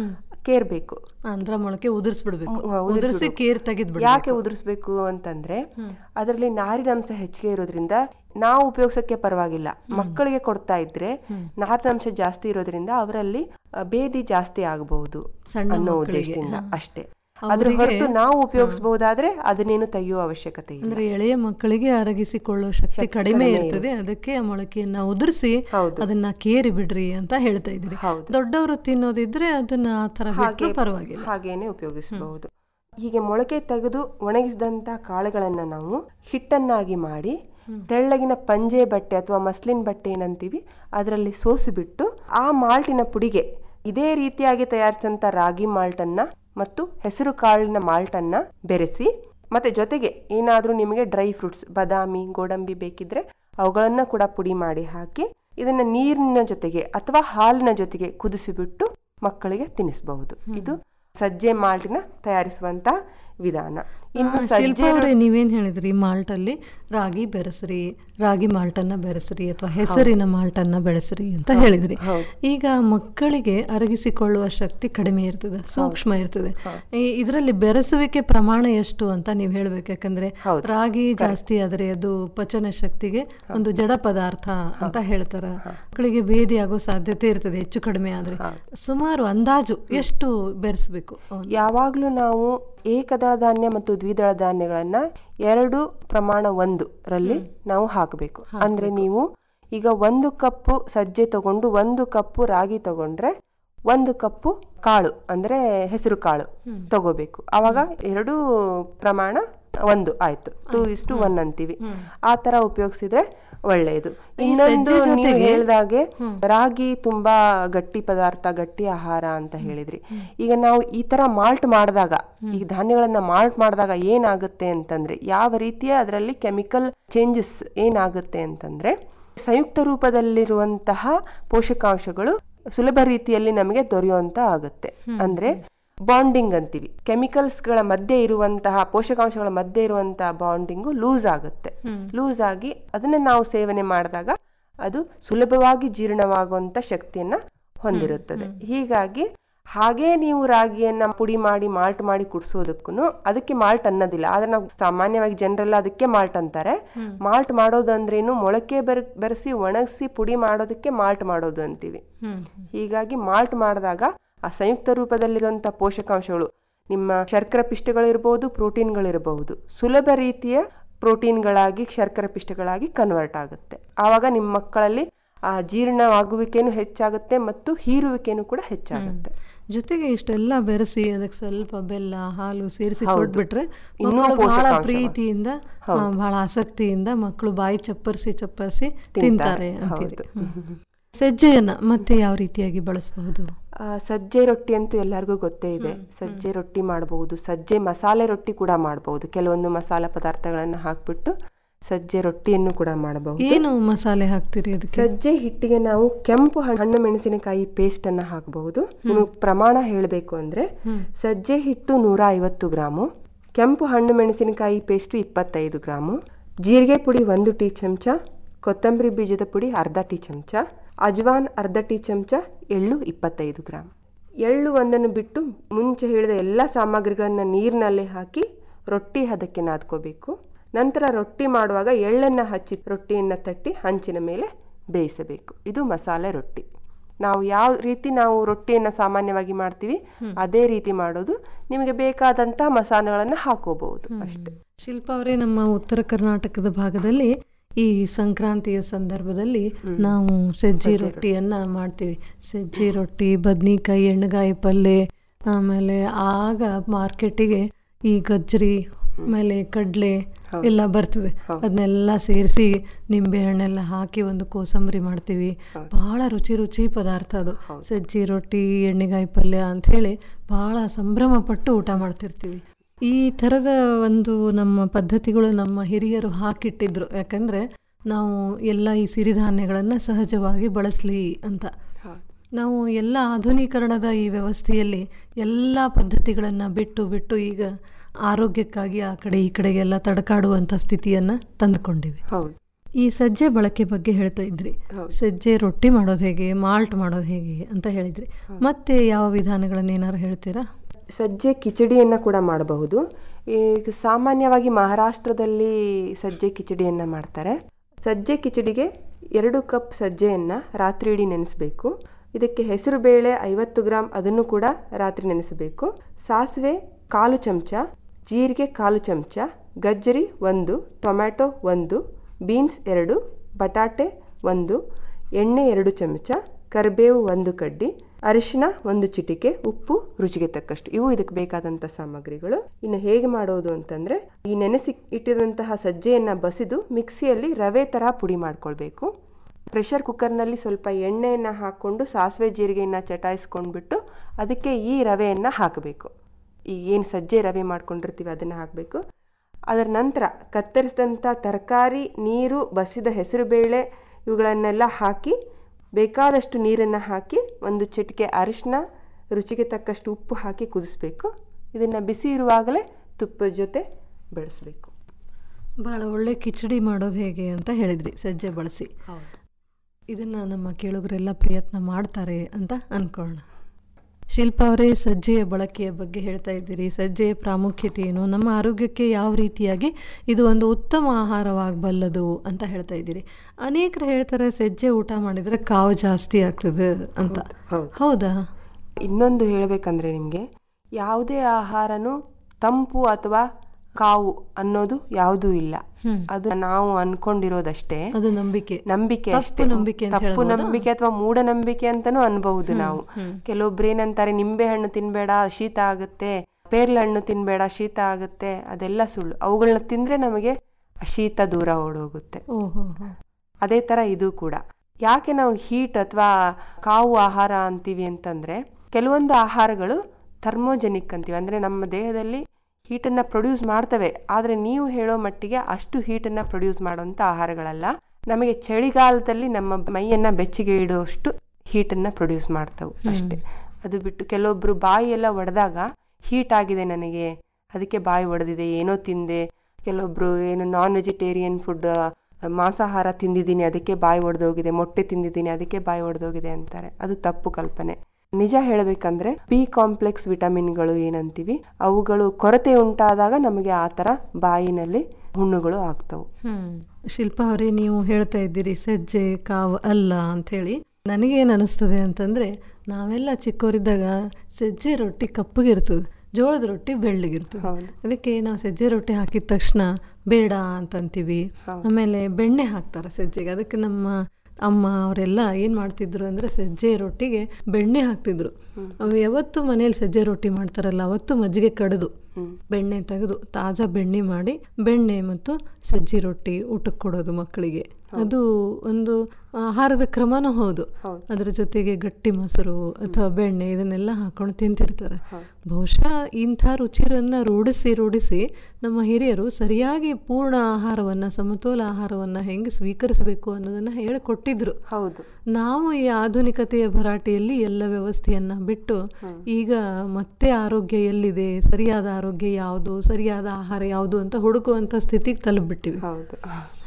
ಕೇರ್ಬೇಕು ಅಂದ್ರ ಮೊಳಕೆ ಉದುರಿಸ್ಬಿಡ್ಬೇಕು ಹ, ಉದುರಿಸಿ ಉದುರಿಸ್ಬಿಡ್ಬೇಕು. ಕೇರ್ ತೆಗೆದ್ಬಿಡ್ಬೇಕು ಯಾಕೆ ಉದುರಿಸ್ಬೇಕು ಅಂತಂದ್ರೆ ಅದರಲ್ಲಿ ನಾರಿನಂಶ ಹೆಚ್ಚಿಗೆ ಇರೋದ್ರಿಂದ ನಾವು ಉಪಯೋಗಿಸಕ್ಕೆ ಪರವಾಗಿಲ್ಲ ಮಕ್ಕಳಿಗೆ ಕೊಡ್ತಾ ಇದ್ರೆ ನಾರಿನಂಶ ಜಾಸ್ತಿ ಇರೋದ್ರಿಂದ ಅವರಲ್ಲಿ ಆ, ಬೇದಿ ಜಾಸ್ತಿ ಆಗಬಹುದು ಸಣ್ಣ ಅನ್ನೋ ಮಕ್ಕಳಿಗೆ, ಉದ್ದೇಶದಿಂದ ಹ. ಅಷ್ಟೇ ಅದ್ರ ಅವ್ರಿಗೆ- ಹೊರತು ನಾವು ಉಪಯೋಗಿಸಬಹುದಾದ್ರೆ ಅದನ್ನೇನು ತೆಗೆಯುವ ಅವಶ್ಯಕತೆ ಇಲ್ಲ ಅಂದ್ರೆ ಎಳೆಯ ಮಕ್ಕಳಿಗೆ ಅರಗಿಸಿಕೊಳ್ಳುವ ಶಕ್ತಿ ಶಕ್ತಿ ಕಡಿಮೆ ಕಡಿಮೆ ಇರ್ತದೆ ಅದಕ್ಕೆ ಆ ಮೊಳಕೆಯನ್ನ ಉದುರಿಸಿ ಹೌದು. ಅದನ್ನ ಕೇರಿ ಬಿಡ್ರಿ ಅಂತ ಹೇಳ್ತಾ ಇದ್ರಿ ಹೌದು. ದೊಡ್ಡವರು ತಿನ್ನೋದಿದ್ರೆ ಅದನ್ನ ಆ ತರ ಬಿಟ್ರು ಪರವಾಗಿಲ್ಲ ಹಾಗೇನೆ ಉಪಯೋಗಿಸಬಹುದು ಹೀಗೆ ಮೊಳಕೆ ತೆಗೆದು ಒಣಗಿಸಿದಂತ ಕಾಳುಗಳನ್ನ ನಾವು ಹಿಟ್ಟನ್ನಾಗಿ ಮಾಡಿ ತೆಳ್ಳಗಿನ ಪಂಜೆ ಬಟ್ಟೆ ಅಥವಾ ಮಸ್ಲಿನ್ ಬಟ್ಟೆ ಏನಂತೀವಿ ಅದರಲ್ಲಿ ಸೋಸಿಬಿಟ್ಟು ಆ ಮಾಲ್ಟಿನ ಪುಡಿಗೆ ಇದೇ ರೀತಿಯಾಗಿ ತಯಾರಿಸಿದಂತ ರಾಗಿ ಮಾಲ್ಟನ್ನ ಮತ್ತು ಹೆಸರು ಕಾಳಿನ ಮಾಲ್ಟನ್ನ ಬೆರೆಸಿ ಮತ್ತೆ ಜೊತೆಗೆ ಏನಾದರೂ ನಿಮಗೆ ಡ್ರೈ ಫ್ರೂಟ್ಸ್ ಬಾದಾಮಿ ಗೋಡಂಬಿ ಬೇಕಿದ್ರೆ ಅವುಗಳನ್ನ ಕೂಡ ಪುಡಿ ಮಾಡಿ ಹಾಕಿ ಇದನ್ನ ನೀರಿನ ಜೊತೆಗೆ ಅಥವಾ ಹಾಲಿನ ಜೊತೆಗೆ ಕುದಿಸಿಬಿಟ್ಟು ಮಕ್ಕಳಿಗೆ ತಿನ್ನಿಸಬಹುದು ಇದು ಸಜ್ಜೆ ಮಾಲ್ಟಿನ ತಯಾರಿಸುವಂತ ವಿಧಾನ ಇನ್ನು ಶಿಲ್ಪ ಸಜ್ಜೆ ಅವರೇ ನೀವೇನ್ ಹೇಳಿದ್ರಿ ಮಾಲ್ಟ್ ಅಲ್ಲಿ ರಾಗಿ ಬೆರೆಸ್ರಿ ರಾಗಿ ಮಾಲ್ಟನ್ನ ಬೆರೆಸ್ರಿ ಅಥವಾ ಹೆಸರಿನ ಮಾಲ್ಟನ್ನ ಬೆಳೆಸ್ರಿ ಅಂತ ಹೇಳಿದ್ರಿ ಈಗ ಮಕ್ಕಳಿಗೆ ಅರಗಿಸಿಕೊಳ್ಳುವ ಶಕ್ತಿ ಕಡಿಮೆ ಇರ್ತದೆ ಸೂಕ್ಷ್ಮ ಇರ್ತದೆ ಇದರಲ್ಲಿ ಬೆರೆಸುವಿಕೆ ಪ್ರಮಾಣ ಎಷ್ಟು ಅಂತ ನೀವು ಹೇಳ್ಬೇಕು ಯಾಕಂದ್ರೆ ರಾಗಿ ಜಾಸ್ತಿ ಆದ್ರೆ ಅದು ಪಚನ ಶಕ್ತಿಗೆ ಒಂದು ಜಡ ಪದಾರ್ಥ ಅಂತ ಹೇಳ್ತಾರ ಮಕ್ಕಳಿಗೆ ಭೇದಿ ಆಗೋ ಸಾಧ್ಯತೆ ಇರ್ತದೆ ಹೆಚ್ಚು ಕಡಿಮೆ ಆದ್ರೆ ಸುಮಾರು ಅಂದಾಜು ಎಷ್ಟು ಬೆರೆಸ್ಬೇಕು ಯಾವಾಗ್ಲೂ ನಾವು ಏಕದಳ ಧಾನ್ಯ ಮತ್ತು ದ್ವಿದಳ ಧಾನ್ಯಗಳನ್ನ ಎರಡು ಪ್ರಮಾಣ ಒಂದು ರಲ್ಲಿ ನಾವು ಹಾಕಬೇಕು ಅಂದ್ರೆ ನೀವು ಈಗ ಒಂದು ಕಪ್ಪು ಸಜ್ಜೆ ತಗೊಂಡು ಒಂದು ಕಪ್ಪು ರಾಗಿ ತಗೊಂಡ್ರೆ ಒಂದು ಕಪ್ಪು ಕಾಳು ಅಂದ್ರೆ ಹೆಸರು ಕಾಳು ತಗೋಬೇಕು ಅವಾಗ ಎರಡು ಪ್ರಮಾಣ ಒಂದು ಆಯ್ತು ಟೂ ಇಸ್ ಟು ಒನ್ ಅಂತೀವಿ ಆ ತರ ಉಪಯೋಗಿಸಿದ್ರೆ ಒಳ್ಳೆಯದು ಈ ಇನ್ನೊಂದು ಸಜ್ಜೆ ನೀವು ಜೊತೆಗೆ- ಹೇಳ್ದಾಗೆ ರಾಗಿ ತುಂಬಾ ಗಟ್ಟಿ ಪದಾರ್ಥ ಗಟ್ಟಿ ಆಹಾರ ಅಂತ ಹೇಳಿದ್ರಿ ಈಗ ನಾವು ಈ ತರ ಮಾಲ್ಟ್ ಮಾಡಿದಾಗ ಈ ಧಾನ್ಯಗಳನ್ನ ಮಾಲ್ಟ್ ಮಾಡಿದಾಗ ಏನಾಗುತ್ತೆ ಅಂತಂದ್ರೆ ಯಾವ ರೀತಿಯ ಅದರಲ್ಲಿ ಕೆಮಿಕಲ್ ಚೇಂಜಸ್ ಏನಾಗುತ್ತೆ ಅಂತಂದ್ರೆ ಸಂಯುಕ್ತ ರೂಪದಲ್ಲಿರುವಂತಹ ಪೋಷಕಾಂಶಗಳು ಸುಲಭ ರೀತಿಯಲ್ಲಿ ನಮಗೆ ದೊರೆಯುವಂತ ಆಗುತ್ತೆ ಅಂದ್ರೆ ಬಾಂಡಿಂಗ್ ಅಂತೀವಿ ಕೆಮಿಕಲ್ಸ್ ಗಳ ಮಧ್ಯೆ ಇರುವಂತಹ ಪೋಷಕಾಂಶಗಳ ಮಧ್ಯೆ ಇರುವಂತಹ ಬಾಂಡಿಂಗು ಲೂಸ್ ಆಗುತ್ತೆ ಲೂಸ್ ಆಗಿ ಅದನ್ನ ನಾವು ಸೇವನೆ ಮಾಡಿದಾಗ ಅದು ಸುಲಭವಾಗಿ ಜೀರ್ಣವಾಗುವಂತ ಶಕ್ತಿಯನ್ನ ಹೊಂದಿರುತ್ತದೆ ಹೀಗಾಗಿ ಹಾಗೇ ನೀವು ರಾಗಿಯನ್ನ ಪುಡಿ ಮಾಡಿ ಮಾಲ್ಟ್ ಮಾಡಿ ಕುಡಿಸೋದಕ್ಕೂ ಅದಕ್ಕೆ ಮಾಲ್ಟ್ ಅನ್ನೋದಿಲ್ಲ ಆದ್ರೆ ನಾವು ಸಾಮಾನ್ಯವಾಗಿ ಜನರೆಲ್ಲ ಅದಕ್ಕೆ ಮಾಲ್ಟ್ ಅಂತಾರೆ ಮಾಲ್ಟ್ ಮಾಡೋದು ಅಂದ್ರೇನು ಮೊಳಕೆ ಬೆರ್ ಬೆರೆಸಿ ಒಣಗಿಸಿ ಪುಡಿ ಮಾಡೋದಕ್ಕೆ ಮಾಲ್ಟ್ ಮಾಡೋದು ಅಂತೀವಿ ಹೀಗಾಗಿ ಮಾಲ್ಟ್ ಮಾಡಿದಾಗ ಆ ಸಂಯುಕ್ತ ರೂಪದಲ್ಲಿರುವಂತಹ ಪೋಷಕಾಂಶಗಳು ನಿಮ್ಮ ಶರ್ಕರ ಪಿಷ್ಟಗಳಿರ್ಬೋದು ಪ್ರೋಟೀನ್ಗಳಿರಬಹುದು ಸುಲಭ ರೀತಿಯ ಪ್ರೋಟೀನ್ಗಳಾಗಿ ಶರ್ಕರ ಪಿಷ್ಟಗಳಾಗಿ ಕನ್ವರ್ಟ್ ಆಗುತ್ತೆ ಆವಾಗ ನಿಮ್ಮ ಮಕ್ಕಳಲ್ಲಿ ಆ ಜೀರ್ಣವಾಗುವಿಕೆನೂ ಹೆಚ್ಚಾಗುತ್ತೆ ಮತ್ತು ಹೀರುವಿಕೆನೂ ಕೂಡ ಹೆಚ್ಚಾಗುತ್ತೆ ಜೊತೆಗೆ ಇಷ್ಟೆಲ್ಲ ಬೆರೆಸಿ ಅದಕ್ಕೆ ಸ್ವಲ್ಪ ಬೆಲ್ಲ ಹಾಲು ಸೇರಿಸಿ ಹೌದು. ಕೊಟ್ಬಿಟ್ರೆ ಇನ್ನೂ ಮಕ್ಕಳು ಬಹಳ ಪೋಷಕಾಂಶಗಳು. ಪ್ರೀತಿಯಿಂದ ಆ, ಹೌದು. ಬಹಳ ಆಸಕ್ತಿಯಿಂದ ಮಕ್ಕಳು ಬಾಯಿ ಚಪ್ಪರಿಸಿ ಚಪ್ಪರಿಸಿ ತಿಂತಾರೆ. ತಿಂತಾರೆ ಅಂತೀರಿ ಹೌದು. ಹ್ಮ್. ಸಜ್ಜೆಯನ್ನ ಮತ್ತೆ ಯಾವ ರೀತಿಯಾಗಿ ಬಳಸಬಹುದು ಆ, ಸಜ್ಜೆ ರೊಟ್ಟಿ ಅಂತೂ ಎಲ್ಲರಿಗೂ ಗೊತ್ತೇ ಇದೆ ಸಜ್ಜೆ ರೊಟ್ಟಿ ಮಾಡಬಹುದು ಸಜ್ಜೆ ಮಸಾಲೆ ರೊಟ್ಟಿ ಕೂಡ ಮಾಡಬಹುದು ಕೆಲವೊಂದು ಮಸಾಲ ಪದಾರ್ಥಗಳನ್ನು ಹಾಕ್ಬಿಟ್ಟು ಸಜ್ಜೆ ರೊಟ್ಟಿಯನ್ನು ಕೂಡ ಮಾಡಬಹುದು ಏನು ಮಸಾಲೆ ಹಾಕ್ತೀರಿ ಅದಕ್ಕೆ ಸಜ್ಜೆ ಹಿಟ್ಟಿಗೆ ನಾವು ಕೆಂಪು ಹಣ್ಣು- ಹಣ್ಣು ಮೆಣಸಿನಕಾಯಿ ಪೇಸ್ಟ್ ಅನ್ನ ಹಾಕಬಹುದು ನಿಮಗೆ ಪ್ರಮಾಣ ಹೇಳಬೇಕು ಅಂದ್ರೆ ಸಜ್ಜೆ ಹಿಟ್ಟು ನೂರ ಐವತ್ತು ಗ್ರಾಮು ಕೆಂಪು ಹಣ್ಣು ಮೆಣಸಿನಕಾಯಿ ಪೇಸ್ಟ್ ಇಪ್ಪತ್ತೈದು ಗ್ರಾಮು ಜೀರಿಗೆ ಪುಡಿ ಒಂದು ಟೀ ಚಮಚ ಕೊತ್ತಂಬರಿ ಬೀಜದ ಪುಡಿ ಅರ್ಧ ಟೀ ಚಮಚ ಅಜ್ವಾನ್ ಅರ್ಧ ಟೀ ಚಮಚ ಎಳ್ಳು ಇಪ್ಪತ್ತೈದು ಗ್ರಾಮ್ ಎಳ್ಳು ಒಂದನ್ನು ಬಿಟ್ಟು ಮುಂಚೆ ಹೇಳಿದ ಎಲ್ಲ ಸಾಮಗ್ರಿಗಳನ್ನು ನೀರಿನಲ್ಲಿ ಹಾಕಿ ರೊಟ್ಟಿ ಹದಕ್ಕೆ ನಾದ್ಕೋಬೇಕು ನಂತರ ರೊಟ್ಟಿ ಮಾಡುವಾಗ ಎಳ್ಳನ್ನು ಹಚ್ಚಿ ರೊಟ್ಟಿಯನ್ನು ತಟ್ಟಿ ಹಂಚಿನ ಮೇಲೆ ಬೇಯಿಸಬೇಕು ಇದು ಮಸಾಲೆ ರೊಟ್ಟಿ ನಾವು ಯಾವ ರೀತಿ ನಾವು ರೊಟ್ಟಿಯನ್ನು ಸಾಮಾನ್ಯವಾಗಿ ಮಾಡ್ತೀವಿ ಅದೇ ರೀತಿ ಮಾಡೋದು ನಿಮಗೆ ಬೇಕಾದಂಥ ಮಸಾಲೆಗಳನ್ನು ಹಾಕೋಬಹುದು ಅಷ್ಟೇ ಶಿಲ್ಪ ಅವರೇ ನಮ್ಮ ಉತ್ತರ ಕರ್ನಾಟಕದ ಭಾಗದಲ್ಲಿ ಈ ಸಂಕ್ರಾಂತಿಯ ಸಂದರ್ಭದಲ್ಲಿ ನಾವು ಸಜ್ಜಿ ರೊಟ್ಟಿಯನ್ನ ಮಾಡ್ತೀವಿ ಸಜ್ಜಿ ರೊಟ್ಟಿ ಬದ್ನಿಕಾಯಿ ಎಣ್ಣೆಗಾಯಿ ಪಲ್ಯ ಆಮೇಲೆ ಆಗ ಮಾರ್ಕೆಟಿಗೆ ಈ ಗಜ್ರಿ ಆಮೇಲೆ ಕಡಲೆ ಎಲ್ಲ ಬರ್ತದೆ ಅದನ್ನೆಲ್ಲ ಸೇರಿಸಿ ನಿಂಬೆ ಹಣ್ಣೆಲ್ಲ ಹಾಕಿ ಒಂದು ಕೋಸಂಬರಿ ಮಾಡ್ತೀವಿ ಬಹಳ ರುಚಿ ರುಚಿ ಪದಾರ್ಥ ಅದು ಸಜ್ಜಿ ರೊಟ್ಟಿ ಎಣ್ಣೆಗಾಯಿ ಪಲ್ಯ ಅಂತ ಹೇಳಿ ಬಹಳ ಸಂಭ್ರಮ ಪಟ್ಟು ಊಟ ಮಾಡ್ತಿರ್ತೀವಿ ಈ ಥರದ ಒಂದು ನಮ್ಮ ಪದ್ಧತಿಗಳು ನಮ್ಮ ಹಿರಿಯರು ಹಾಕಿಟ್ಟಿದ್ರು ಯಾಕಂದ್ರೆ ನಾವು ಎಲ್ಲ ಈ ಸಿರಿಧಾನ್ಯಗಳನ್ನು ಸಹಜವಾಗಿ ಬಳಸಲಿ ಅಂತ ನಾವು ಎಲ್ಲ ಆಧುನೀಕರಣದ ಈ ವ್ಯವಸ್ಥೆಯಲ್ಲಿ ಎಲ್ಲ ಪದ್ಧತಿಗಳನ್ನು ಬಿಟ್ಟು ಬಿಟ್ಟು ಈಗ ಆರೋಗ್ಯಕ್ಕಾಗಿ ಆ ಕಡೆ ಈ ಕಡೆಗೆಲ್ಲ ತಡಕಾಡುವಂಥ ಸ್ಥಿತಿಯನ್ನು ತಂದುಕೊಂಡಿವಿ ಹೌದು ಈ ಸಜ್ಜೆ ಬಳಕೆ ಬಗ್ಗೆ ಹೇಳ್ತಾ ಇದ್ರಿ ಸಜ್ಜೆ ರೊಟ್ಟಿ ಮಾಡೋದು ಹೇಗೆ ಮಾಲ್ಟ್ ಮಾಡೋದು ಹೇಗೆ ಅಂತ ಹೇಳಿದ್ರಿ ಮತ್ತೆ ಯಾವ ವಿಧಾನಗಳನ್ನ ಏನಾರು ಹೇಳ್ತೀರಾ ಸಜ್ಜೆ ಕಿಚಡಿಯನ್ನು ಕೂಡ ಮಾಡಬಹುದು ಈಗ ಸಾಮಾನ್ಯವಾಗಿ ಮಹಾರಾಷ್ಟ್ರದಲ್ಲಿ ಸಜ್ಜೆ ಕಿಚಡಿಯನ್ನು ಮಾಡ್ತಾರೆ ಸಜ್ಜೆ ಕಿಚಡಿಗೆ ಎರಡು ಕಪ್ ಸಜ್ಜೆಯನ್ನು ರಾತ್ರಿ ಇಡೀ ನೆನೆಸಬೇಕು ಇದಕ್ಕೆ ಹೆಸರು ಬೇಳೆ ಐವತ್ತು ಗ್ರಾಮ್ ಅದನ್ನು ಕೂಡ ರಾತ್ರಿ ನೆನೆಸಬೇಕು ಸಾಸಿವೆ ಕಾಲು ಚಮಚ ಜೀರಿಗೆ ಕಾಲು ಚಮಚ ಗಜ್ಜರಿ ಒಂದು ಟೊಮ್ಯಾಟೊ ಒಂದು ಬೀನ್ಸ್ ಎರಡು ಬಟಾಟೆ ಒಂದು ಎಣ್ಣೆ ಎರಡು ಚಮಚ ಕರಿಬೇವು ಒಂದು ಕಡ್ಡಿ ಅರಿಶಿನ ಒಂದು ಚಿಟಿಕೆ ಉಪ್ಪು ರುಚಿಗೆ ತಕ್ಕಷ್ಟು ಇವು ಇದಕ್ಕೆ ಬೇಕಾದಂಥ ಸಾಮಗ್ರಿಗಳು ಇನ್ನು ಹೇಗೆ ಮಾಡೋದು ಅಂತಂದ್ರೆ ಈ ನೆನೆಸಿ ಇಟ್ಟಿದಂತಹ ಸಜ್ಜೆಯನ್ನ ಬಸಿದು ಮಿಕ್ಸಿಯಲ್ಲಿ ರವೆ ತರ ಪುಡಿ ಮಾಡ್ಕೊಳ್ಬೇಕು ಪ್ರೆಷರ್ ಕುಕ್ಕರ್ನಲ್ಲಿ ಸ್ವಲ್ಪ ಎಣ್ಣೆಯನ್ನು ಹಾಕ್ಕೊಂಡು ಸಾಸಿವೆ ಜೀರಿಗೆಯನ್ನು ಚಟಾಯಿಸ್ಕೊಂಡ್ಬಿಟ್ಟು ಅದಕ್ಕೆ ಈ ರವೆಯನ್ನು ಹಾಕಬೇಕು ಈ ಏನು ಸಜ್ಜೆ ರವೆ ಮಾಡ್ಕೊಂಡಿರ್ತೀವಿ ಅದನ್ನು ಹಾಕಬೇಕು ಅದರ ನಂತರ ಕತ್ತರಿಸಿದಂಥ ತರಕಾರಿ ನೀರು ಬಸಿದ ಹೆಸರುಬೇಳೆ ಇವುಗಳನ್ನೆಲ್ಲ ಹಾಕಿ ಬೇಕಾದಷ್ಟು ನೀರನ್ನು ಹಾಕಿ ಒಂದು ಚಿಟಿಕೆ ಅರಿಶಿನ ರುಚಿಗೆ ತಕ್ಕಷ್ಟು ಉಪ್ಪು ಹಾಕಿ ಕುದಿಸ್ಬೇಕು ಇದನ್ನು ಬಿಸಿ ಇರುವಾಗಲೇ ತುಪ್ಪದ ಜೊತೆ ಬೆಳೆಸಬೇಕು ಭಾಳ ಒಳ್ಳೆ ಕಿಚಡಿ ಮಾಡೋದು ಹೇಗೆ ಅಂತ ಹೇಳಿದ್ರಿ ಸಜ್ಜೆ ಬಳಸಿ ಇದನ್ನು ನಮ್ಮ ಕೇಳುಗರೆಲ್ಲ ಪ್ರಯತ್ನ ಮಾಡ್ತಾರೆ ಅಂತ ಅನ್ಕೊಳ್ಳೋಣ ಶಿಲ್ಪ ಅವರೇ ಸಜ್ಜೆಯ ಬಳಕೆಯ ಬಗ್ಗೆ ಹೇಳ್ತಾ ಇದ್ದೀರಿ ಸಜ್ಜೆಯ ಪ್ರಾಮುಖ್ಯತೆ ಏನು ನಮ್ಮ ಆರೋಗ್ಯಕ್ಕೆ ಯಾವ ರೀತಿಯಾಗಿ ಇದು ಒಂದು ಉತ್ತಮ ಆಹಾರವಾಗಬಲ್ಲದು ಅಂತ ಹೇಳ್ತಾ ಇದ್ದೀರಿ ಅನೇಕರು ಹೇಳ್ತಾರೆ ಸಜ್ಜೆ ಊಟ ಮಾಡಿದರೆ ಕಾವು ಜಾಸ್ತಿ ಆಗ್ತದೆ ಅಂತ ಹೌದಾ ಇನ್ನೊಂದು ಹೇಳಬೇಕಂದ್ರೆ ನಿಮಗೆ ಯಾವುದೇ ಆಹಾರನು ತಂಪು ಅಥವಾ ಕಾವು ಅನ್ನೋದು ಯಾವುದೂ ಇಲ್ಲ ಅದು ನಾವು ಅನ್ಕೊಂಡಿರೋದಷ್ಟೇ ಅದು ನಂಬಿಕೆ ನಂಬಿಕೆ ತಪ್ಪು ಅಷ್ಟೇ ನಂಬಿಕೆ ಅಂತ ತಪ್ಪು ಹೇಳ್ಬೋದಾ? ನಂಬಿಕೆ ಅಥವಾ ಮೂಢನಂಬಿಕೆ ಅಂತಾನೂ ಅನ್ಬಹುದು ನಾವು ಕೆಲವೊಬ್ರು ಏನಂತಾರೆ ನಿಂಬೆ ಹಣ್ಣು ತಿನ್ಬೇಡ ಶೀತ ಆಗುತ್ತೆ ಪೇರ್ಲ ಹಣ್ಣು ತಿನ್ಬೇಡ ಶೀತ ಆಗುತ್ತೆ ಅದೆಲ್ಲ ಸುಳ್ಳು ಅವುಗಳನ್ನ ತಿಂದ್ರೆ ನಮಗೆ ಆ ಶೀತ ದೂರ ಓಡೋಗುತ್ತೆ ಓಹೋ ಅದೇ ತರ ಇದು ಕೂಡ ಯಾಕೆ ನಾವು ಹೀಟ್ ಅಥವಾ ಕಾವು ಆಹಾರ ಅಂತೀವಿ ಅಂತಂದ್ರೆ ಕೆಲವೊಂದು ಆಹಾರಗಳು ಥರ್ಮೋಜೆನಿಕ್ ಅಂತೀವಿ ಅಂದ್ರೆ ನಮ್ಮ ದೇಹದಲ್ಲಿ ಹೀಟನ್ನು ಪ್ರೊಡ್ಯೂಸ್ ಮಾಡ್ತವೆ ಆದರೆ ನೀವು ಹೇಳೋ ಮಟ್ಟಿಗೆ ಅಷ್ಟು ಹೀಟನ್ನು ಪ್ರೊಡ್ಯೂಸ್ ಮಾಡೋಂಥ ಆಹಾರಗಳಲ್ಲ ನಮಗೆ ಚಳಿಗಾಲದಲ್ಲಿ ನಮ್ಮ ಮೈಯನ್ನು ಬೆಚ್ಚಗೆ ಇಡುವಷ್ಟು ಹೀಟನ್ನು ಪ್ರೊಡ್ಯೂಸ್ ಮಾಡ್ತವೆ ಅಷ್ಟೇ ಅದು ಬಿಟ್ಟು ಕೆಲವೊಬ್ರು ಬಾಯಿ ಎಲ್ಲ ಒಡೆದಾಗ ಹೀಟ್ ಆಗಿದೆ ನನಗೆ ಅದಕ್ಕೆ ಬಾಯಿ ಒಡೆದಿದೆ ಏನೋ ತಿಂದೆ ಕೆಲವೊಬ್ರು ಏನು ನಾನ್ ವೆಜಿಟೇರಿಯನ್ ಫುಡ್ ಮಾಂಸಾಹಾರ ತಿಂದಿದ್ದೀನಿ ಅದಕ್ಕೆ ಬಾಯಿ ಒಡೆದೋಗಿದೆ ಮೊಟ್ಟೆ ತಿಂದಿದ್ದೀನಿ ಅದಕ್ಕೆ ಬಾಯಿ ಒಡೆದೋಗಿದೆ ಅಂತಾರೆ ಅದು ತಪ್ಪು ಕಲ್ಪನೆ ನಿಜ ಹೇಳಬೇಕಂದ್ರೆ ಬಿ ಕಾಂಪ್ಲೆಕ್ಸ್ ವಿಟಮಿನ್ಗಳು ಏನಂತೀವಿ ಅವುಗಳು ಕೊರತೆ ಉಂಟಾದಾಗ ನಮಗೆ ಆ ಥರ ಬಾಯಿನಲ್ಲಿ ಹುಣ್ಣುಗಳು ಆಗ್ತವು ಹ್ಮ್ ಶಿಲ್ಪ ಅವರೇ ನೀವು ಹೇಳ್ತಾ ಇದ್ದೀರಿ ಸಜ್ಜೆ ಕಾವು ಅಲ್ಲ ಅಂಥೇಳಿ ನನಗೇನು ಅನಿಸ್ತದೆ ಅಂತಂದರೆ ನಾವೆಲ್ಲ ಚಿಕ್ಕವರಿದ್ದಾಗ ಸಜ್ಜೆ ರೊಟ್ಟಿ ಕಪ್ಪಗಿರ್ತದೆ ಜೋಳದ ರೊಟ್ಟಿ ಬೆಳ್ಳಗಿರ್ತದೆ ಅದಕ್ಕೆ ನಾವು ಸಜ್ಜೆ ರೊಟ್ಟಿ ಹಾಕಿದ ತಕ್ಷಣ ಬೇಡ ಅಂತಂತೀವಿ ಆಮೇಲೆ ಬೆಣ್ಣೆ ಹಾಕ್ತಾರೆ ಸಜ್ಜೆಗೆ ಅದಕ್ಕೆ ನಮ್ಮ ಅಮ್ಮ ಅವರೆಲ್ಲ ಏನು ಮಾಡ್ತಿದ್ರು ಅಂದರೆ ಸಜ್ಜೆ ರೊಟ್ಟಿಗೆ ಬೆಣ್ಣೆ ಹಾಕ್ತಿದ್ರು ಅವು ಯಾವತ್ತು ಮನೇಲಿ ಸಜ್ಜೆ ರೊಟ್ಟಿ ಮಾಡ್ತಾರಲ್ಲ ಅವತ್ತು ಮಜ್ಜಿಗೆ ಕಡಿದು ಬೆಣ್ಣೆ ತೆಗೆದು ತಾಜಾ ಬೆಣ್ಣೆ ಮಾಡಿ ಬೆಣ್ಣೆ ಮತ್ತು ಸಜ್ಜಿ ರೊಟ್ಟಿ ಊಟಕ್ಕೆ ಕೊಡೋದು ಮಕ್ಕಳಿಗೆ ಅದು ಒಂದು ಆಹಾರದ ಕ್ರಮನೂ ಹೌದು ಅದ್ರ ಜೊತೆಗೆ ಗಟ್ಟಿ ಮೊಸರು ಅಥವಾ ಬೆಣ್ಣೆ ಇದನ್ನೆಲ್ಲ ಹಾಕೊಂಡು ತಿಂತಿರ್ತಾರೆ ಬಹುಶಃ ಇಂಥ ರುಚಿರನ್ನ ರೂಢಿಸಿ ರೂಢಿಸಿ ನಮ್ಮ ಹಿರಿಯರು ಸರಿಯಾಗಿ ಪೂರ್ಣ ಆಹಾರವನ್ನ ಸಮತೋಲ ಆಹಾರವನ್ನ ಹೆಂಗೆ ಸ್ವೀಕರಿಸಬೇಕು ಅನ್ನೋದನ್ನ ಹೇಳಿಕೊಟ್ಟಿದ್ರು ಹೌದು ನಾವು ಈ ಆಧುನಿಕತೆಯ ಭರಾಟೆಯಲ್ಲಿ ಎಲ್ಲ ವ್ಯವಸ್ಥೆಯನ್ನ ಬಿಟ್ಟು ಈಗ ಮತ್ತೆ ಆರೋಗ್ಯ ಎಲ್ಲಿದೆ ಸರಿಯಾದ ಆರೋಗ್ಯ ಯಾವುದು ಸರಿಯಾದ ಆಹಾರ ಯಾವುದು ಅಂತ ಹುಡುಕುವಂತ ಸ್ಥಿತಿಗೆ ತಲುಪಿಬಿಟ್ಟಿವಿ ಹೌದು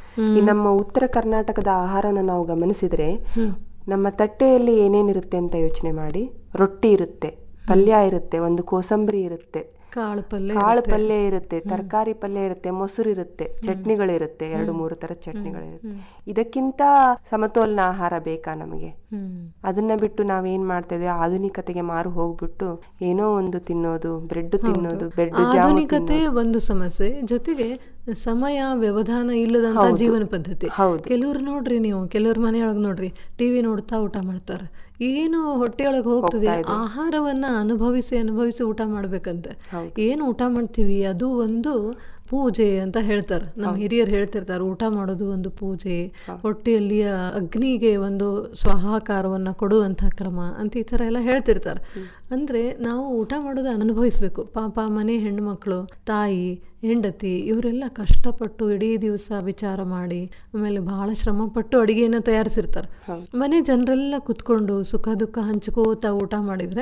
ಈ ನಮ್ಮ ಉತ್ತರ ಕರ್ನಾಟಕದ ಆಹಾರನ ನಾವು ಗಮನಿಸಿದ್ರೆ ನಮ್ಮ ತಟ್ಟೆಯಲ್ಲಿ ಏನೇನಿರುತ್ತೆ ಅಂತ ಯೋಚನೆ ಮಾಡಿ ರೊಟ್ಟಿ ಇರುತ್ತೆ ಪಲ್ಯ ಇರುತ್ತೆ ಒಂದು ಕೋಸಂಬರಿ ಇರುತ್ತೆ ಕಾಳು ಪಲ್ಯ ಕಾಳು ಪಲ್ಯ ಇರುತ್ತೆ ತರಕಾರಿ ಪಲ್ಯ ಇರುತ್ತೆ ಮೊಸರು ಇರುತ್ತೆ ಚಟ್ನಿಗಳಿರುತ್ತೆ ಎರಡು ಮೂರು ತರ ಚಟ್ನಿಗಳಿರುತ್ತೆ ಇದಕ್ಕಿಂತ ಸಮತೋಲನ ಆಹಾರ ಬೇಕಾ ನಮಗೆ ಅದನ್ನ ಬಿಟ್ಟು ನಾವೇನ್ ಮಾಡ್ತಾ ಇದೀವಿ ಆಧುನಿಕತೆಗೆ ಮಾರು ಹೋಗ್ಬಿಟ್ಟು ಏನೋ ಒಂದು ತಿನ್ನೋದು ಬ್ರೆಡ್ ತಿನ್ನೋದು ಬ್ರೆಡ್ ಜಾಮ್ ಆಧುನಿಕತೆ ಒಂದು ಸಮಸ್ಯೆ ಜೊತೆಗೆ ಸಮಯ ವ್ಯವಧಾನ ಇಲ್ಲದಂತ ಹೌದು. ಜೀವನ ಪದ್ಧತಿ ಹೌದು. ಕೆಲವ್ರು ನೋಡ್ರಿ ನೀವು ಕೆಲವ್ರ ಮನೆಯೊಳಗೆ ನೋಡ್ರಿ ಟಿವಿ ನೋಡ್ತಾ ಊಟ ಮಾಡ್ತಾರೆ ಏನು ಹೊಟ್ಟೆಯೊಳಗೆ ಹೋಗ್ತದೆ ಆಹಾರವನ್ನ ಅನುಭವಿಸಿ ಅನುಭವಿಸಿ ಊಟ ಮಾಡ್ಬೇಕಂತೆ ಏನು ಊಟ ಮಾಡ್ತೀವಿ ಅದು ಒಂದು ಪೂಜೆ ಅಂತ ಹೇಳ್ತಾರೆ ನಮ್ಮ ಹಿರಿಯರು ಹೇಳ್ತಿರ್ತಾರೆ ಊಟ ಮಾಡೋದು ಒಂದು ಪೂಜೆ ಹೊಟ್ಟೆಯಲ್ಲಿ ಆ ಅಗ್ನಿಗೆ ಒಂದು ಸ್ವಾಹಾಕಾರವನ್ನ ಕೊಡುವಂಥ ಕ್ರಮ ಅಂತ ಈ ಥರ ಎಲ್ಲ ಹೇಳ್ತಿರ್ತಾರೆ ಅಂದ್ರೆ ನಾವು ಊಟ ಮಾಡೋದು ಅನುಭವಿಸ್ಬೇಕು ಪಾಪ ಮನೆ ಹೆಣ್ಮಕ್ಳು ತಾಯಿ ಹೆಂಡತಿ ಇವರೆಲ್ಲ ಕಷ್ಟಪಟ್ಟು ಇಡೀ ದಿವಸ ವಿಚಾರ ಮಾಡಿ ಆಮೇಲೆ ಬಹಳ ಶ್ರಮಪಟ್ಟು ಅಡಿಗೆಯನ್ನು ತಯಾರಿಸಿರ್ತಾರೆ ಮನೆ ಜನರೆಲ್ಲ ಕುತ್ಕೊಂಡು ಸುಖ ದುಃಖ ಹಂಚ್ಕೋತಾ ಊಟ ಮಾಡಿದ್ರೆ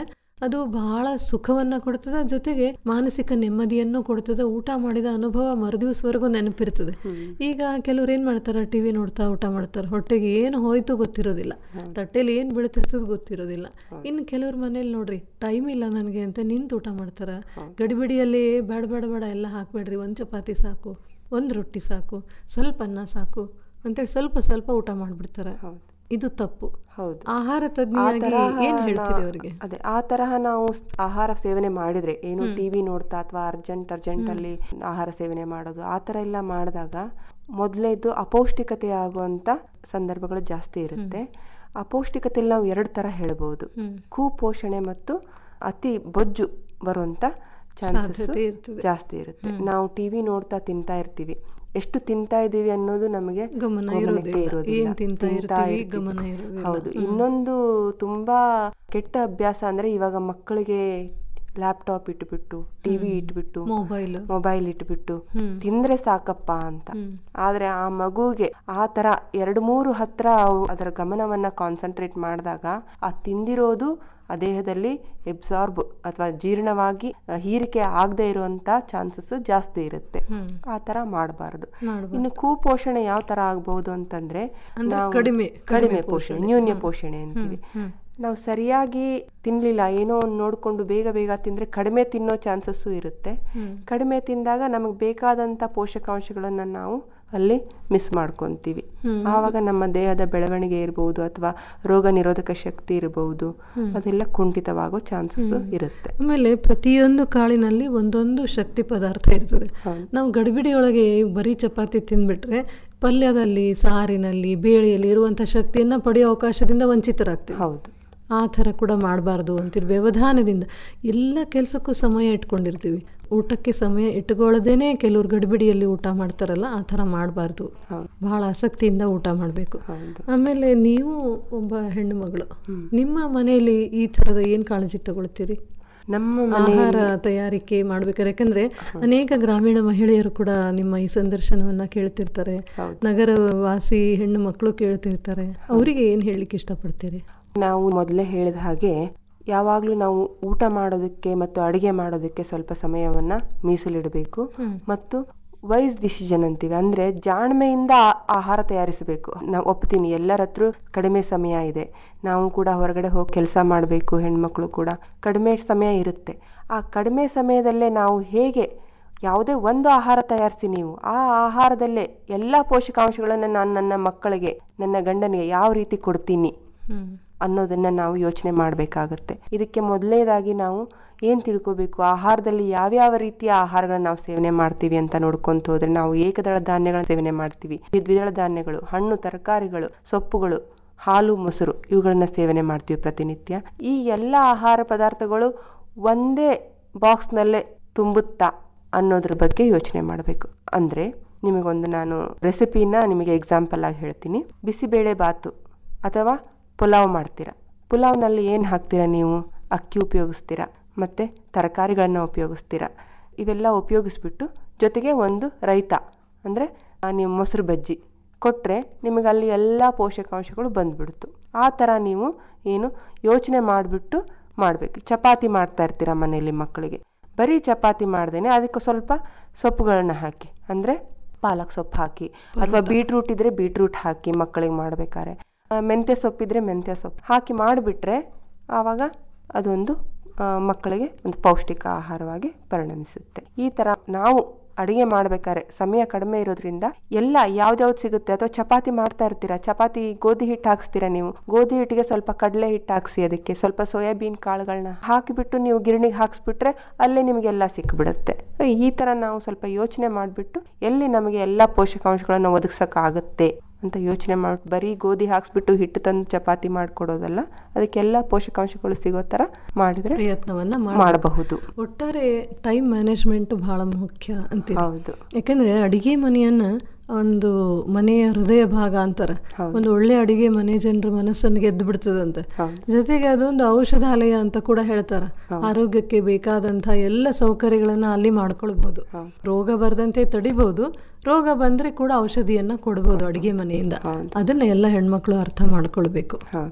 ಅದು ಬಹಳ ಸುಖವನ್ನ ಕೊಡ್ತದೆ ಜೊತೆಗೆ ಮಾನಸಿಕ ನೆಮ್ಮದಿಯನ್ನು ಕೊಡ್ತದೆ ಊಟ ಮಾಡಿದ ಅನುಭವ ಮರುದಿವಸವರೆಗೂ ನೆನಪಿರ್ತದೆ ಈಗ ಕೆಲವ್ರು ಏನ್ ಮಾಡ್ತಾರೆ ಟಿವಿ ನೋಡ್ತಾ ಊಟ ಮಾಡ್ತಾರೆ ಹೊಟ್ಟೆಗೆ ಏನು ಹೋಯ್ತು ಗೊತ್ತಿರೋದಿಲ್ಲ ತಟ್ಟೆಲಿ ಏನ್ ಬೀಳ್ತಿರ್ತದೆ ಗೊತ್ತಿರೋದಿಲ್ಲ ಇನ್ನು ಕೆಲವ್ರ ಮನೇಲಿ ನೋಡ್ರಿ ಟೈಮ್ ಇಲ್ಲ ನನಗೆ ಅಂತ ನಿಂತು ಊಟ ಮಾಡ್ತಾರ ಗಡಿಬಿಡಿಯಲ್ಲಿ ಬೇಡ ಬೇಡ ಬೇಡ ಎಲ್ಲ ಹಾಕ್ಬೇಡ್ರಿ ಒಂದ್ ಚಪಾತಿ ಸಾಕು ಒಂದ್ ರೊಟ್ಟಿ ಸಾಕು ಸ್ವಲ್ಪ ಅನ್ನ ಸಾಕು ಅಂತೇಳಿ ಸ್ವಲ್ಪ ಸ್ವಲ್ಪ ಊಟ ಮಾಡ್ಬಿಡ್ತಾರೆ ಇದು ತಪ್ಪು ಹೌದು ಆಹಾರ ಆ ತಜ್ಞಾಗಿ ತರಹ ಏನ್ ಹೇಳ್ತೀರಿ ನಾ- ಅವರಿಗೆ ಅದೇ ಆ ತರಹ ನಾವು ಸ್- ಆಹಾರ ಸೇವನೆ ಮಾಡಿದ್ರೆ ಏನು ಟಿವಿ ನೋಡ್ತಾ ಅಥವಾ ಅರ್ಜೆಂಟ್ ಅರ್ಜೆಂಟ್ ಅಲ್ಲಿ ಆಹಾರ ಸೇವನೆ ಮಾಡೋದು ಆ ತರ ಎಲ್ಲ ಮಾಡಿದಾಗ ಮೊದಲೇದು ಅಪೌಷ್ಟಿಕತೆ ಆಗುವಂತ ಸಂದರ್ಭಗಳು ಜಾಸ್ತಿ ಇರುತ್ತೆ ಅಪೌಷ್ಟಿಕತೆಯಲ್ಲಿ ನಾವು ಎರಡು ತರ ಹೇಳ್ಬೋದು ಕುಪೋಷಣೆ ಮತ್ತು ಅತಿ ಬೊಜ್ಜು ಬರುವಂತ ಚಾನ್ಸಸ್ ಸಾಧ್ಯತೆ ಇರ್ತದೆ. ಜಾಸ್ತಿ ಇರುತ್ತೆ ನಾವು ಟಿವಿ ನೋಡ್ತಾ ತಿಂತಾ ಇರ್ತೀವಿ ಎಷ್ಟು ತಿಂತಾ ಇದೀವಿ ಅನ್ನೋದು ನಮಗೆ ಗಮನ ಗಮನಕ್ಕೆ ಇರೋದಿಲ್ಲ. ಇರೋದಿಲ್ಲ. ಏನ್ ತಿಂತಾ ತಿಂತಾ ಇರ್ತೀವಿ, ಇರ್ತೀವಿ. ಗಮನ ಇರೋದಿಲ್ಲ. ಹೌದು ಹ್ಮ್. ಇನ್ನೊಂದು ತುಂಬಾ ಕೆಟ್ಟ ಅಭ್ಯಾಸ ಅಂದ್ರೆ ಇವಾಗ ಮಕ್ಕಳಿಗೆ ಲ್ಯಾಪ್ಟಾಪ್ ಇಟ್ಬಿಟ್ಟು ಟಿವಿ ಇಟ್ಬಿಟ್ಟು ಮೊಬೈಲ್ ಮೊಬೈಲ್ ಇಟ್ಬಿಟ್ಟು ಹ್ಮ್. ತಿಂದ್ರೆ ಸಾಕಪ್ಪ ಅಂತ ಆದ್ರೆ ಆ ಮಗುಗೆ ಆ ತರ ಎರಡು ಮೂರು ಹತ್ರ ಅವು ಅದರ ಗಮನವನ್ನ ಕಾನ್ಸಂಟ್ರೇಟ್ ಮಾಡಿದಾಗ ಆ ತಿಂದಿರೋದು ಆ ದೇಹದಲ್ಲಿ ಎಬ್ಸಾರ್ಬ್ ಅಥವಾ ಜೀರ್ಣವಾಗಿ ಆ, ಹೀರಿಕೆ ಆಗದೆ ಇರುವಂತ ಚಾನ್ಸಸ್ ಜಾಸ್ತಿ ಇರುತ್ತೆ ಆ ತರ ಮಾಡಬಾರದು ಮಾಡ್ಬಾರ್ದು. ಇನ್ನು ಕುಪೋಷಣೆ ಯಾವ ತರ ಆಗ್ಬಹುದು ಅಂತಂದ್ರೆ ಅಂದ್ರೆ ನಾವು ಕಡಿಮೆ- ಕಡಿಮೆ ಕಡಿಮೆ ಪೋಷಣೆ ಪೋಷಣೆ. ನ್ಯೂನ್ಯ ಹ್ಮ್. ಪೋಷಣೆ ಅಂತೀವಿ ಹ್ಮ್. ನಾವು ಸರಿಯಾಗಿ ತಿನ್ಲಿಲ್ಲ ಏನೋ ಒಂದು ನೋಡ್ಕೊಂಡು ಬೇಗ ಬೇಗ ತಿಂದ್ರೆ ಕಡಿಮೆ ತಿನ್ನೋ ಚಾನ್ಸಸ್ಸು ಇರುತ್ತೆ ಕಡಿಮೆ ತಿಂದಾಗ ನಮಗೆ ಬೇಕಾದಂತ ಪೋಷಕಾಂಶಗಳನ್ನ ನಾವು ಅಲ್ಲಿ ಮಿಸ್ ಮಾಡ್ಕೊಂತೀವಿ ಆವಾಗ ನಮ್ಮ ದೇಹದ ಬೆಳವಣಿಗೆ ಇರಬಹುದು ಅಥವಾ ರೋಗ ನಿರೋಧಕ ಶಕ್ತಿ ಇರಬಹುದು ಅದೆಲ್ಲ ಕುಂಠಿತವಾಗೋ ಚಾನ್ಸಸ್ ಇರುತ್ತೆ ಆಮೇಲೆ ಪ್ರತಿಯೊಂದು ಕಾಳಿನಲ್ಲಿ ಒಂದೊಂದು ಶಕ್ತಿ ಪದಾರ್ಥ ಇರ್ತದೆ ನಾವು ಗಡಿಬಿಡಿಯೊಳಗೆ ಬರೀ ಚಪಾತಿ ತಿಂದ್ಬಿಟ್ರೆ ಪಲ್ಯದಲ್ಲಿ ಸಾರಿನಲ್ಲಿ ಬೇಳೆಯಲ್ಲಿ ಇರುವಂಥ ಶಕ್ತಿಯನ್ನ ಪಡೆಯೋ ಅವಕಾಶದಿಂದ ವಂಚಿತರಾಗ್ತೀವಿ ಹೌದು ಆ ಥರ ಕೂಡ ಮಾಡಬಾರ್ದು ಅಂತೀವಿ ವ್ಯವಧಾನದಿಂದ ಎಲ್ಲ ಕೆಲಸಕ್ಕೂ ಸಮಯ ಇಟ್ಕೊಂಡಿರ್ತೀವಿ ಊಟಕ್ಕೆ ಸಮಯ ಇಟ್ಕೊಳ್ಳದೇನೆ ಕೆಲವ್ರು ಗಡಿಬಿಡಿಯಲ್ಲಿ ಊಟ ಮಾಡ್ತಾರಲ್ಲ ಆ ಥರ ಮಾಡಬಾರ್ದು ಬಹಳ ಆಸಕ್ತಿಯಿಂದ ಊಟ ಮಾಡಬೇಕು ಆಮೇಲೆ ನೀವು ಒಬ್ಬ ಹೆಣ್ಣು ಮಗಳು ನಿಮ್ಮ ಮನೆಯಲ್ಲಿ ಈ ಥರದ ಏನು ಕಾಳಜಿ ತಗೊಳ್ತೀರಿ ನಮ್ಮ ಆಹಾರ ತಯಾರಿಕೆ ಮಾಡ್ಬೇಕಾದ್ರೆ ಯಾಕಂದ್ರೆ ಅನೇಕ ಗ್ರಾಮೀಣ ಮಹಿಳೆಯರು ಕೂಡ ನಿಮ್ಮ ಈ ಸಂದರ್ಶನವನ್ನ ಕೇಳ್ತಿರ್ತಾರೆ ನಗರ ವಾಸಿ ಹೆಣ್ಣು ಮಕ್ಕಳು ಕೇಳ್ತಿರ್ತಾರೆ ಅವರಿಗೆ ಏನ್ ಹೇಳಲಿಕ್ಕೆ ಇಷ್ಟಪಡ್ತೀರಿ ನಾವು ಮೊದಲೇ ಹೇಳಿದ ಹಾಗೆ ಯಾವಾಗಲೂ ನಾವು ಊಟ ಮಾಡೋದಕ್ಕೆ ಮತ್ತು ಅಡಿಗೆ ಮಾಡೋದಕ್ಕೆ ಸ್ವಲ್ಪ ಸಮಯವನ್ನ ಮೀಸಲಿಡಬೇಕು ಮತ್ತು ವೈಸ್ ಡಿಸಿಷನ್ ಅಂತೀವಿ ಅಂದ್ರೆ ಜಾಣ್ಮೆಯಿಂದ ಆ- ಆಹಾರ ತಯಾರಿಸಬೇಕು ನಾವು ಒಪ್ತೀನಿ ಎಲ್ಲರ ಹತ್ರ ಕಡಿಮೆ ಸಮಯ ಇದೆ ನಾವು ಕೂಡ ಹೊರಗಡೆ ಹೋಗಿ ಕೆಲಸ ಮಾಡಬೇಕು ಹೆಣ್ಮಕ್ಳು ಕೂಡ ಕಡಿಮೆ ಸಮಯ ಇರುತ್ತೆ ಆ ಕಡಿಮೆ ಸಮಯದಲ್ಲೇ ನಾವು ಹೇಗೆ ಯಾವುದೇ ಒಂದು ಆಹಾರ ತಯಾರಿಸಿ ನೀವು ಆ ಆಹಾರದಲ್ಲೇ ಎಲ್ಲ ಪೋಷಕಾಂಶಗಳನ್ನು ನಾನು ನನ್ನ ಮಕ್ಕಳಿಗೆ ನನ್ನ ಗಂಡನಿಗೆ ಯಾವ ರೀತಿ ಕೊಡ್ತೀನಿ ಅನ್ನೋದನ್ನ ನಾವು ಯೋಚನೆ ಮಾಡಬೇಕಾಗತ್ತೆ ಇದಕ್ಕೆ ಮೊದಲನೇದಾಗಿ ನಾವು ಏನು ತಿಳ್ಕೋಬೇಕು ಆಹಾರದಲ್ಲಿ ಯಾವ್ಯಾವ ರೀತಿಯ ಆಹಾರಗಳನ್ನ ನಾವು ಸೇವನೆ ಮಾಡ್ತೀವಿ ಅಂತ ನೋಡ್ಕೊಂತ ಹೋದ್ರೆ ನಾವು ಏಕದಳ ಧಾನ್ಯಗಳನ್ನ ಸೇವನೆ ಮಾಡ್ತೀವಿ ದ್ವಿದಳ ಧಾನ್ಯಗಳು ಹಣ್ಣು ತರಕಾರಿಗಳು ಸೊಪ್ಪುಗಳು ಹಾಲು ಮೊಸರು ಇವುಗಳನ್ನ ಸೇವನೆ ಮಾಡ್ತೀವಿ ಪ್ರತಿನಿತ್ಯ ಈ ಎಲ್ಲ ಆಹಾರ ಪದಾರ್ಥಗಳು ಒಂದೇ ಬಾಕ್ಸ್ನಲ್ಲೇ ತುಂಬುತ್ತಾ ಅನ್ನೋದ್ರ ಬಗ್ಗೆ ಯೋಚನೆ ಮಾಡಬೇಕು ಅಂದ್ರೆ ನಿಮಗೊಂದು ನಾನು ರೆಸಿಪಿನ ನಿಮಗೆ ಎಕ್ಸಾಂಪಲ್ ಆಗಿ ಹೇಳ್ತೀನಿ ಬಿಸಿಬೇಳೆ ಬಾತು ಅಥವಾ ಪುಲಾವ್ ಮಾಡ್ತೀರಾ ಪುಲಾವ್ನಲ್ಲಿ ಏನು ಹಾಕ್ತೀರಾ ನೀವು ಅಕ್ಕಿ ಉಪಯೋಗಿಸ್ತೀರಾ ಮತ್ತು ತರಕಾರಿಗಳನ್ನ ಉಪಯೋಗಿಸ್ತೀರಾ ಇವೆಲ್ಲ ಉಪಯೋಗಿಸ್ಬಿಟ್ಟು ಜೊತೆಗೆ ಒಂದು ರೈತ ಅಂದರೆ ನೀವು ಮೊಸರು ಬಜ್ಜಿ ಕೊಟ್ಟರೆ ನಿಮಗೆ ಅಲ್ಲಿ ಎಲ್ಲ ಪೋಷಕಾಂಶಗಳು ಬಂದ್ಬಿಡ್ತು ಆ ಥರ ನೀವು ಏನು ಯೋಚನೆ ಮಾಡಿಬಿಟ್ಟು ಮಾಡಬೇಕು ಚಪಾತಿ ಮಾಡ್ತಾ ಇರ್ತೀರ ಮನೆಯಲ್ಲಿ ಮಕ್ಕಳಿಗೆ ಬರೀ ಚಪಾತಿ ಮಾಡ್ದೇನೆ ಅದಕ್ಕೆ ಸ್ವಲ್ಪ ಸೊಪ್ಪುಗಳನ್ನ ಹಾಕಿ ಅಂದರೆ ಪಾಲಕ್ ಸೊಪ್ಪು ಹಾಕಿ ಅಥವಾ ಬೀಟ್ರೂಟ್ ಇದ್ರೆ ಬೀಟ್ರೂಟ್ ಹಾಕಿ ಮಕ್ಕಳಿಗೆ ಮಾಡ್ಬೇಕಾದ್ರೆ ಆ, ಮೆಂತ್ಯ ಸೊಪ್ಪಿದ್ರೆ ಮೆಂತ್ಯ ಸೊಪ್ಪು ಹಾಕಿ ಮಾಡಿಬಿಟ್ರೆ ಆವಾಗ ಅದೊಂದು ಆ, ಮಕ್ಕಳಿಗೆ ಒಂದು ಪೌಷ್ಟಿಕ ಆಹಾರವಾಗಿ ಪರಿಣಮಿಸುತ್ತೆ ಈ ತರ ನಾವು ಅಡಿಗೆ ಮಾಡ್ಬೇಕಾದ್ರೆ ಸಮಯ ಕಡಿಮೆ ಇರೋದ್ರಿಂದ ಎಲ್ಲ ಯಾವ್ದ್ಯಾವ್ದು ಸಿಗುತ್ತೆ ಅಥವಾ ಚಪಾತಿ ಮಾಡ್ತಾ ಇರ್ತೀರಾ ಚಪಾತಿ ಗೋಧಿ ಹಿಟ್ಟು ಹಾಕ್ಸ್ತೀರಾ ನೀವು ಗೋಧಿ ಹಿಟ್ಟಿಗೆ ಸ್ವಲ್ಪ ಕಡಲೆ ಹಿಟ್ಟು ಹಾಕ್ಸಿ ಅದಕ್ಕೆ ಸ್ವಲ್ಪ ಸೋಯಾಬೀನ್ ಕಾಳುಗಳನ್ನ ಹಾಕಿಬಿಟ್ಟು ನೀವು ಗಿರಣಿಗೆ ಹಾಕ್ಸ್ಬಿಟ್ರೆ ಅಲ್ಲೇ ನಿಮಗೆಲ್ಲ ಸಿಕ್ಬಿಡುತ್ತೆ ಈ ತರ ನಾವು ಸ್ವಲ್ಪ ಯೋಚನೆ ಮಾಡಿಬಿಟ್ಟು ಎಲ್ಲಿ ನಮಗೆ ಎಲ್ಲ ಪೋಷಕಾಂಶಗಳನ್ನು ಒದಗಿಸೋಕ್ಕಾಗುತ್ತೆ ಅಂತ ಯೋಚನೆ ಮಾಡಿ ಬರೀ ಗೋಧಿ ಹಾಕ್ಸ್ಬಿಟ್ಟು ಹಿಟ್ಟು ತಂದು ಚಪಾತಿ ಮಾಡ್ಕೊಡೋದಲ್ಲ ಅದಕ್ಕೆಲ್ಲ ಪೋಷಕಾಂಶಗಳು ಸಿಗೋ ತರ ಮಾಡಿದ್ರೆ ಪ್ರಯತ್ನವನ್ನ ಮಾಡಬಹುದು ಒಟ್ಟಾರೆ ಟೈಮ್ ಮ್ಯಾನೇಜ್ಮೆಂಟ್ ಬಹಳ ಮುಖ್ಯ ಅಂತೀರಿ ಹೌದು ಯಾಕಂದ್ರೆ ಅಡಿಗೆ ಮನೆಯನ್ನ ಒಂದು ಮನೆಯ ಹೃದಯ ಭಾಗ ಅಂತಾರ ಒಂದು ಒಳ್ಳೆ ಅಡಿಗೆ ಮನೆ ಜನರ ಮನಸ್ಸನ್ನು ಗೆದ್ದು ಬಿಡ್ತದಂತೆ ಜೊತೆಗೆ ಅದೊಂದು ಔಷಧಾಲಯ ಅಂತ ಕೂಡ ಹೇಳ್ತಾರ ಆರೋಗ್ಯಕ್ಕೆ ಬೇಕಾದಂತ ಎಲ್ಲ ಸೌಕರ್ಯಗಳನ್ನ ಅಲ್ಲಿ ಮಾಡ್ಕೊಳ್ಬಹುದು ರೋಗ ಬರದಂತೆ ತಡಿಬಹುದು ರೋಗ ಬಂದ್ರೆ ಕೂಡ ಔಷಧಿಯನ್ನ ಕೊಡ್ಬೋದು ಅಡಿಗೆ ಮನೆಯಿಂದ ಅದನ್ನ ಎಲ್ಲ ಹೆಣ್ಮಕ್ಳು ಅರ್ಥ ಮಾಡ್ಕೊಳ್ಬೇಕು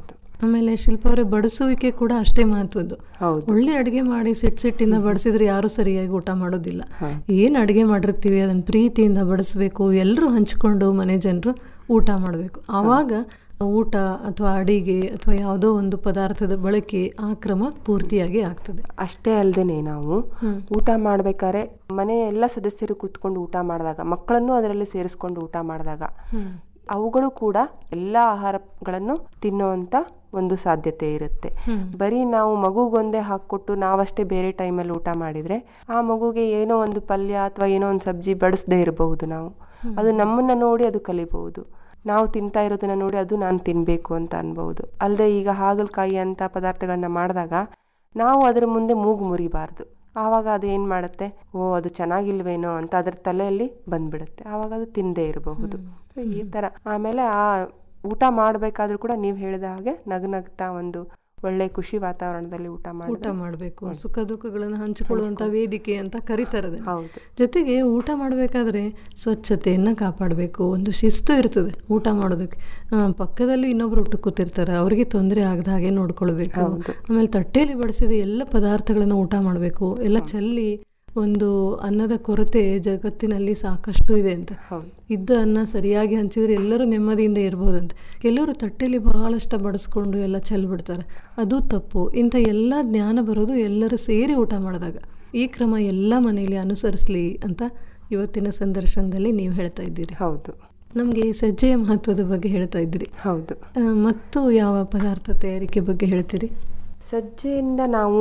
ಆಮೇಲೆ ಶಿಲ್ಪ ಅವರೇ ಬಡಿಸುವಿಕೆ ಕೂಡ ಅಷ್ಟೇ ಮಹತ್ವದ್ದು ಹೌದು. ಒಳ್ಳೆ ಅಡುಗೆ ಮಾಡಿ ಸಿಟ್ಟು ಸಿಟ್ಟಿಂದ ಬಡಿಸಿದ್ರೆ ಯಾರು ಸರಿಯಾಗಿ ಊಟ ಮಾಡೋದಿಲ್ಲ ಏನು ಅಡುಗೆ ಮಾಡಿರ್ತೀವಿ ಅದನ್ನು ಪ್ರೀತಿಯಿಂದ ಬಡಿಸ್ಬೇಕು ಎಲ್ಲರೂ ಹಂಚ್ಕೊಂಡು ಮನೆ ಜನರು ಊಟ ಮಾಡಬೇಕು ಆವಾಗ ಊಟ ಅಥವಾ ಅಡಿಗೆ ಅಥವಾ ಯಾವುದೋ ಒಂದು ಪದಾರ್ಥದ ಬಳಕೆ ಆ ಕ್ರಮ ಪೂರ್ತಿಯಾಗಿ ಆಗ್ತದೆ ಅಷ್ಟೇ ಅಲ್ಲದೆ ನಾವು ಊಟ ಮಾಡ್ಬೇಕಾದ್ರೆ ಮನೆ ಎಲ್ಲ ಸದಸ್ಯರು ಕೂತ್ಕೊಂಡು ಊಟ ಮಾಡಿದಾಗ ಮಕ್ಕಳನ್ನು ಅದರಲ್ಲಿ ಸೇರಿಸ್ಕೊಂಡು ಊಟ ಮಾಡಿದಾಗ ಅವುಗಳು ಕೂಡ ಎಲ್ಲ ಆಹಾರಗಳನ್ನು ತಿನ್ನುವಂತ ಒಂದು ಸಾಧ್ಯತೆ ಇರುತ್ತೆ ಬರೀ ನಾವು ಮಗುಗೊಂದೇ ಹಾಕೊಟ್ಟು ನಾವಷ್ಟೇ ಬೇರೆ ಟೈಮಲ್ಲಿ ಊಟ ಮಾಡಿದ್ರೆ ಆ ಮಗುಗೆ ಏನೋ ಒಂದು ಪಲ್ಯ ಅಥವಾ ಏನೋ ಒಂದು ಸಬ್ಜಿ ಬಡಿಸದೇ ಇರಬಹುದು ನಾವು ಅದು ನಮ್ಮನ್ನ ನೋಡಿ ಅದು ಕಲಿಬಹುದು ನಾವು ತಿಂತಾ ಇರೋದನ್ನ ನೋಡಿ ಅದು ನಾನು ತಿನ್ಬೇಕು ಅಂತ ಅನ್ಬಹುದು ಅಲ್ಲದೆ ಈಗ ಹಾಗಲಕಾಯಿ ಅಂತ ಪದಾರ್ಥಗಳನ್ನ ಮಾಡಿದಾಗ ನಾವು ಅದರ ಮುಂದೆ ಮೂಗು ಮುರಿಬಾರ್ದು ಆವಾಗ ಅದು ಏನು ಮಾಡುತ್ತೆ ಓ ಅದು ಚೆನ್ನಾಗಿಲ್ವೇನೋ ಅಂತ ಅದ್ರ ತಲೆಯಲ್ಲಿ ಬಂದ್ಬಿಡುತ್ತೆ ಆವಾಗ ಅದು ತಿಂದೇ ಇರಬಹುದು ಈ ತರ ಆಮೇಲೆ ಆ ಊಟ ಮಾಡಬೇಕಾದ್ರೂ ಕೂಡ ನೀವು ಹೇಳಿದ ಹಾಗೆ ನಗ್ನಗ್ತಾ ಒಂದು ಒಳ್ಳೆ ಖುಷಿ ವಾತಾವರಣದಲ್ಲಿ ಊಟ ಮಾಡಿ ಊಟ ಮಾಡಬೇಕು ಸುಖ ದುಃಖಗಳನ್ನು ಹಂಚಿಕೊಳ್ಳುವಂಥ ವೇದಿಕೆ ಅಂತ ಕರೀತಾರೆ ಅದನ್ನ. ಹೌದು ಜೊತೆಗೆ ಊಟ ಮಾಡಬೇಕಾದ್ರೆ ಸ್ವಚ್ಛತೆಯನ್ನು ಕಾಪಾಡಬೇಕು ಒಂದು ಶಿಸ್ತು ಇರ್ತದೆ ಊಟ ಮಾಡೋದಕ್ಕೆ ಆ, ಪಕ್ಕದಲ್ಲಿ ಇನ್ನೊಬ್ರು ಊಟ ಕೂತಿರ್ತಾರೆ ಅವರಿಗೆ ತೊಂದರೆ ಆಗದ ಹಾಗೆ ನೋಡ್ಕೊಳ್ಬೇಕು ಆಮೇಲೆ ತಟ್ಟೆಯಲ್ಲಿ ಬಡಿಸಿದ ಎಲ್ಲ ಪದಾರ್ಥಗಳನ್ನು ಊಟ ಮಾಡಬೇಕು ಎಲ್ಲ ಚೆಲ್ಲಿ ಒಂದು ಅನ್ನದ ಕೊರತೆ ಜಗತ್ತಿನಲ್ಲಿ ಸಾಕಷ್ಟು ಇದೆ ಅಂತ ಇದ್ದ ಅನ್ನ ಸರಿಯಾಗಿ ಹಂಚಿದ್ರೆ ಎಲ್ಲರೂ ನೆಮ್ಮದಿಯಿಂದ ಇರ್ಬೋದಂತ ಕೆಲವರು ತಟ್ಟೆಯಲ್ಲಿ ಬಹಳಷ್ಟು ಬಡಿಸ್ಕೊಂಡು ಎಲ್ಲ ಚೆಲ್ಬಿಡ್ತಾರೆ ಅದು ತಪ್ಪು ಇಂಥ ಎಲ್ಲ ಜ್ಞಾನ ಬರೋದು ಎಲ್ಲರೂ ಸೇರಿ ಊಟ ಮಾಡಿದಾಗ ಈ ಕ್ರಮ ಎಲ್ಲ ಮನೆಯಲ್ಲಿ ಅನುಸರಿಸಲಿ ಅಂತ ಇವತ್ತಿನ ಸಂದರ್ಶನದಲ್ಲಿ ನೀವು ಹೇಳ್ತಾ ಇದ್ದೀರಿ ಹೌದು ನಮಗೆ ಸಜ್ಜೆಯ ಮಹತ್ವದ ಬಗ್ಗೆ ಹೇಳ್ತಾ ಇದ್ದೀರಿ ಹೌದು ಆ, ಮತ್ತು ಯಾವ ಪದಾರ್ಥ ತಯಾರಿಕೆ ಬಗ್ಗೆ ಹೇಳ್ತೀರಿ ಸಜ್ಜೆಯಿಂದ ನಾವು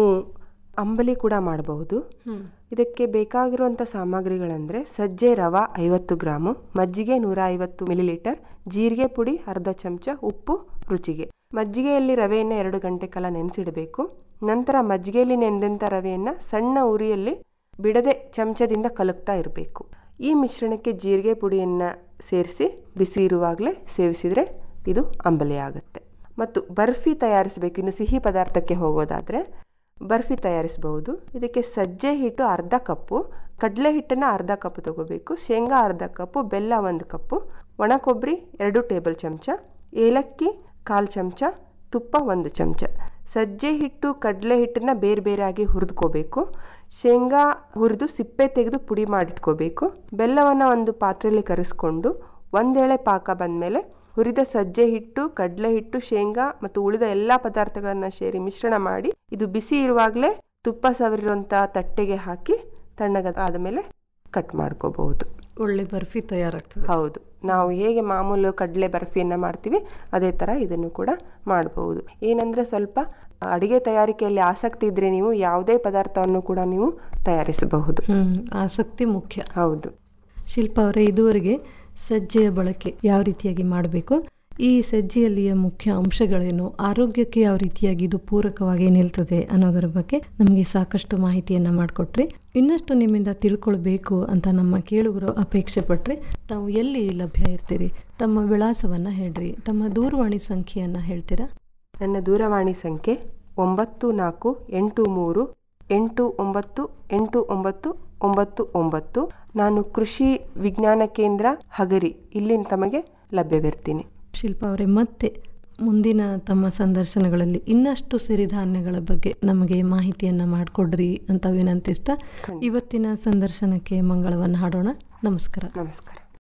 ಅಂಬಲಿ ಕೂಡ ಮಾಡಬಹುದು ಇದಕ್ಕೆ ಬೇಕಾಗಿರುವಂಥ ಸಾಮಗ್ರಿಗಳಂದ್ರೆ ಸಜ್ಜೆ ರವ ಐವತ್ತು ಗ್ರಾಮು ಮಜ್ಜಿಗೆ ನೂರ ಐವತ್ತು ಮಿಲಿಲೀಟರ್ ಜೀರಿಗೆ ಪುಡಿ ಅರ್ಧ ಚಮಚ ಉಪ್ಪು ರುಚಿಗೆ ಮಜ್ಜಿಗೆಯಲ್ಲಿ ರವೆಯನ್ನು ಎರಡು ಗಂಟೆ ಕಾಲ ನೆನೆಸಿಡಬೇಕು ನಂತರ ಮಜ್ಜಿಗೆಯಲ್ಲಿ ನೆನೆದಂಥ ರವೆಯನ್ನು ಸಣ್ಣ ಉರಿಯಲ್ಲಿ ಬಿಡದೆ ಚಮಚದಿಂದ ಕಲಕ್ತಾ ಇರಬೇಕು ಈ ಮಿಶ್ರಣಕ್ಕೆ ಜೀರಿಗೆ ಪುಡಿಯನ್ನು ಸೇರಿಸಿ ಬಿಸಿ ಇರುವಾಗಲೇ ಸೇವಿಸಿದರೆ ಇದು ಅಂಬಲಿ ಆಗುತ್ತೆ ಮತ್ತು ಬರ್ಫಿ ತಯಾರಿಸಬೇಕು ಇನ್ನು ಸಿಹಿ ಪದಾರ್ಥಕ್ಕೆ ಹೋಗೋದಾದರೆ ಬರ್ಫಿ ತಯಾರಿಸಬಹುದು ಇದಕ್ಕೆ ಸಜ್ಜೆ ಹಿಟ್ಟು ಅರ್ಧ ಕಪ್ಪು ಕಡಲೆ ಹಿಟ್ಟನ್ನು ಅರ್ಧ ಕಪ್ ತಗೋಬೇಕು ಶೇಂಗಾ ಅರ್ಧ ಕಪ್ಪು ಬೆಲ್ಲ ಒಂದು ಕಪ್ಪು ಒಣ ಕೊಬ್ಬರಿ ಎರಡು ಟೇಬಲ್ ಚಮಚ ಏಲಕ್ಕಿ ಕಾಲು ಚಮಚ ತುಪ್ಪ ಒಂದು ಚಮಚ ಸಜ್ಜೆ ಹಿಟ್ಟು ಕಡಲೆ ಹಿಟ್ಟನ್ನು ಬೇರೆ ಬೇರೆಯಾಗಿ ಹುರಿದ್ಕೋಬೇಕು ಶೇಂಗಾ ಹುರಿದು ಸಿಪ್ಪೆ ತೆಗೆದು ಪುಡಿ ಮಾಡಿಟ್ಕೋಬೇಕು ಬೆಲ್ಲವನ್ನು ಒಂದು ಪಾತ್ರೆಯಲ್ಲಿ ಕರೆಸ್ಕೊಂಡು ಒಂದೇಳೆ ಪಾಕ ಬಂದಮೇಲೆ ಹುರಿದ ಸಜ್ಜೆ ಹಿಟ್ಟು ಕಡಲೆ ಹಿಟ್ಟು ಶೇಂಗಾ ಮತ್ತು ಉಳಿದ ಎಲ್ಲ ಪದಾರ್ಥಗಳನ್ನು ಸೇರಿ ಮಿಶ್ರಣ ಮಾಡಿ ಇದು ಬಿಸಿ ಇರುವಾಗಲೇ ತುಪ್ಪ ಸವರಿರುವಂಥ ತಟ್ಟೆಗೆ ಹಾಕಿ ತಣ್ಣಗಾದ ಮೇಲೆ ಕಟ್ ಮಾಡ್ಕೋಬಹುದು ಒಳ್ಳೆ ಬರ್ಫಿ ತಯಾರಾಗ್ತದೆ ಹೌದು ನಾವು ಹೇಗೆ ಮಾಮೂಲು ಕಡಲೆ ಬರ್ಫಿಯನ್ನು ಮಾಡ್ತೀವಿ ಅದೇ ಥರ ಇದನ್ನು ಕೂಡ ಮಾಡಬಹುದು ಏನಂದರೆ ಸ್ವಲ್ಪ ಅಡಿಗೆ ತಯಾರಿಕೆಯಲ್ಲಿ ಆಸಕ್ತಿ ಇದ್ದರೆ ನೀವು ಯಾವುದೇ ಪದಾರ್ಥವನ್ನು ಕೂಡ ನೀವು ತಯಾರಿಸಬಹುದು ಹ್ಮ್ ಆಸಕ್ತಿ ಮುಖ್ಯ ಹೌದು ಶಿಲ್ಪ ಅವರೇ ಇದುವರೆಗೆ ಸಜ್ಜೆಯ ಬಳಕೆ ಯಾವ ರೀತಿಯಾಗಿ ಮಾಡಬೇಕು ಈ ಸಜ್ಜೆಯಲ್ಲಿಯ ಮುಖ್ಯ ಅಂಶಗಳೇನು ಆರೋಗ್ಯಕ್ಕೆ ಯಾವ ರೀತಿಯಾಗಿ ಇದು ಪೂರಕವಾಗಿ ನಿಲ್ತದೆ ಅನ್ನೋದರ ಬಗ್ಗೆ ನಮಗೆ ಸಾಕಷ್ಟು ಮಾಹಿತಿಯನ್ನ ಮಾಡಿಕೊಟ್ರಿ ಇನ್ನಷ್ಟು ನಿಮ್ಮಿಂದ ತಿಳ್ಕೊಳ್ಬೇಕು ಅಂತ ನಮ್ಮ ಕೇಳುಗರು ಅಪೇಕ್ಷೆ ಪಟ್ರೆ ತಾವು ಎಲ್ಲಿ ಲಭ್ಯ ಇರ್ತೀರಿ ತಮ್ಮ ವಿಳಾಸವನ್ನ ಹೇಳ್ರಿ ತಮ್ಮ ದೂರವಾಣಿ ಸಂಖ್ಯೆಯನ್ನ ಹೇಳ್ತೀರಾ ನನ್ನ ದೂರವಾಣಿ ಸಂಖ್ಯೆ ಒಂಬತ್ತು ನಾಲ್ಕು ಎಂಟು ಮೂರು ಎಂಟು ಒಂಬತ್ತು ಎಂಟು ಒಂಬತ್ತು ಒಂಬತ್ತು ಒಂಬತ್ತು ನಾನು ಕೃಷಿ ವಿಜ್ಞಾನ ಕೇಂದ್ರ ಹಗರಿ ಇಲ್ಲಿ ತಮಗೆ ಲಭ್ಯವಿರ್ತೀನಿ ಶಿಲ್ಪ ಅವರೇ ಮತ್ತೆ ಮುಂದಿನ ತಮ್ಮ ಸಂದರ್ಶನಗಳಲ್ಲಿ ಇನ್ನಷ್ಟು ಸಿರಿಧಾನ್ಯಗಳ ಬಗ್ಗೆ ನಮಗೆ ಮಾಹಿತಿಯನ್ನ ಮಾಡಿಕೊಡ್ರಿ ಅಂತ ವಿನಂತಿಸ್ತಾ ಇವತ್ತಿನ ಸಂದರ್ಶನಕ್ಕೆ ಮಂಗಳವನ್ನು ಹಾಡೋಣ ನಮಸ್ಕಾರ ನಮಸ್ಕಾರ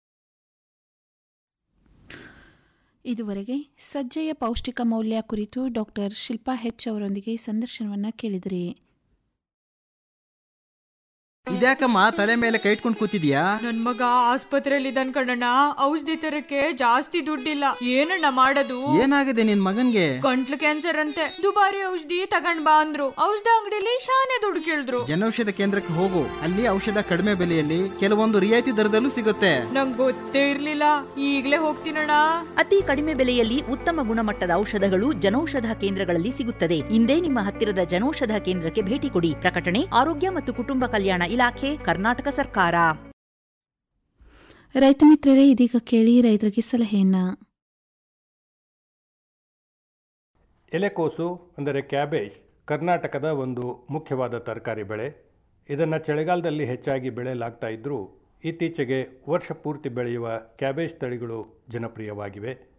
ಇದುವರೆಗೆ ಸಜ್ಜೆಯ ಪೌಷ್ಟಿಕ ಮೌಲ್ಯ ಕುರಿತು ಡಾಕ್ಟರ್ ಶಿಲ್ಪಾ ಹೆಚ್ ಅವರೊಂದಿಗೆ ಸಂದರ್ಶನವನ್ನ ಕೇಳಿದಿರಿ ಇದ್ಯಾಕಮ್ಮ ತಲೆ ಮೇಲೆ ಕೈ ಇಟ್ಕೊಂಡು ಕೂತಿದ್ಯಾ ನನ್ ಮಗ ಆಸ್ಪತ್ರೆಯಲ್ಲಿ ಇದ್ದಾನ್ ಕಣಣ್ಣ ಔಷಧಿ ತರಕ್ಕೆ ಜಾಸ್ತಿ ದುಡ್ಡಿಲ್ಲ ಏನಣ್ಣ ಮಾಡೋದು ಏನಾಗಿದೆ ನಿನ್ ಮಗನ್ಗೆ ಗಂಟ್ಲು ಕ್ಯಾನ್ಸರ್ ಅಂತೆ ದುಬಾರಿ ಔಷಧಿ ತಗೊಂಡ್ ಬಾ ಅಂದ್ರು ಔಷಧ ಅಂಗಡಿಲಿ ಶಾನೆ ದುಡ್ಡು ಕೇಳಿದ್ರು ಜನೌಷಧ ಕೇಂದ್ರಕ್ಕೆ ಹೋಗು ಅಲ್ಲಿ ಔಷಧ ಕಡಿಮೆ ಬೆಲೆಯಲ್ಲಿ ಕೆಲವೊಂದು ರಿಯಾಯಿತಿ ದರದಲ್ಲೂ ಸಿಗುತ್ತೆ ನಂಗ್ ಗೊತ್ತೇ ಇರ್ಲಿಲ್ಲ ಈಗ್ಲೇ ಹೋಗ್ತೀನಣ್ಣ ಅತಿ ಕಡಿಮೆ ಬೆಲೆಯಲ್ಲಿ ಉತ್ತಮ ಗುಣಮಟ್ಟದ ಔಷಧಗಳು ಜನೌಷಧ ಕೇಂದ್ರಗಳಲ್ಲಿ ಸಿಗುತ್ತದೆ ಇಂದೇ ನಿಮ್ಮ ಹತ್ತಿರದ ಜನೌಷಧ ಕೇಂದ್ರಕ್ಕೆ ಭೇಟಿ ಕೊಡಿ ಪ್ರಕಟಣೆ ಆರೋಗ್ಯ ಮತ್ತು ಕುಟುಂಬ ಕಲ್ಯಾಣ ಇಲಾಖೆ ಕರ್ನಾಟಕ ಸರ್ಕಾರ ರೈತ ಮಿತ್ರರೇ ಇದೀಗ ಕೇಳಿ ರೈತರಿಗೆ ಸಲಹೆಯನ್ನ ಎಲೆಕೋಸು ಅಂದರೆ ಕ್ಯಾಬೇಜ್ ಕರ್ನಾಟಕದ ಒಂದು ಮುಖ್ಯವಾದ ತರಕಾರಿ ಬೆಳೆ ಇದನ್ನು ಚಳಿಗಾಲದಲ್ಲಿ ಹೆಚ್ಚಾಗಿ ಬೆಳೆಯಲಾಗ್ತಾ ಇದ್ದರೂ ಇತ್ತೀಚೆಗೆ ವರ್ಷ ಪೂರ್ತಿ ಬೆಳೆಯುವ ಕ್ಯಾಬೇಜ್ ತಳಿಗಳು ಜನಪ್ರಿಯವಾಗಿವೆ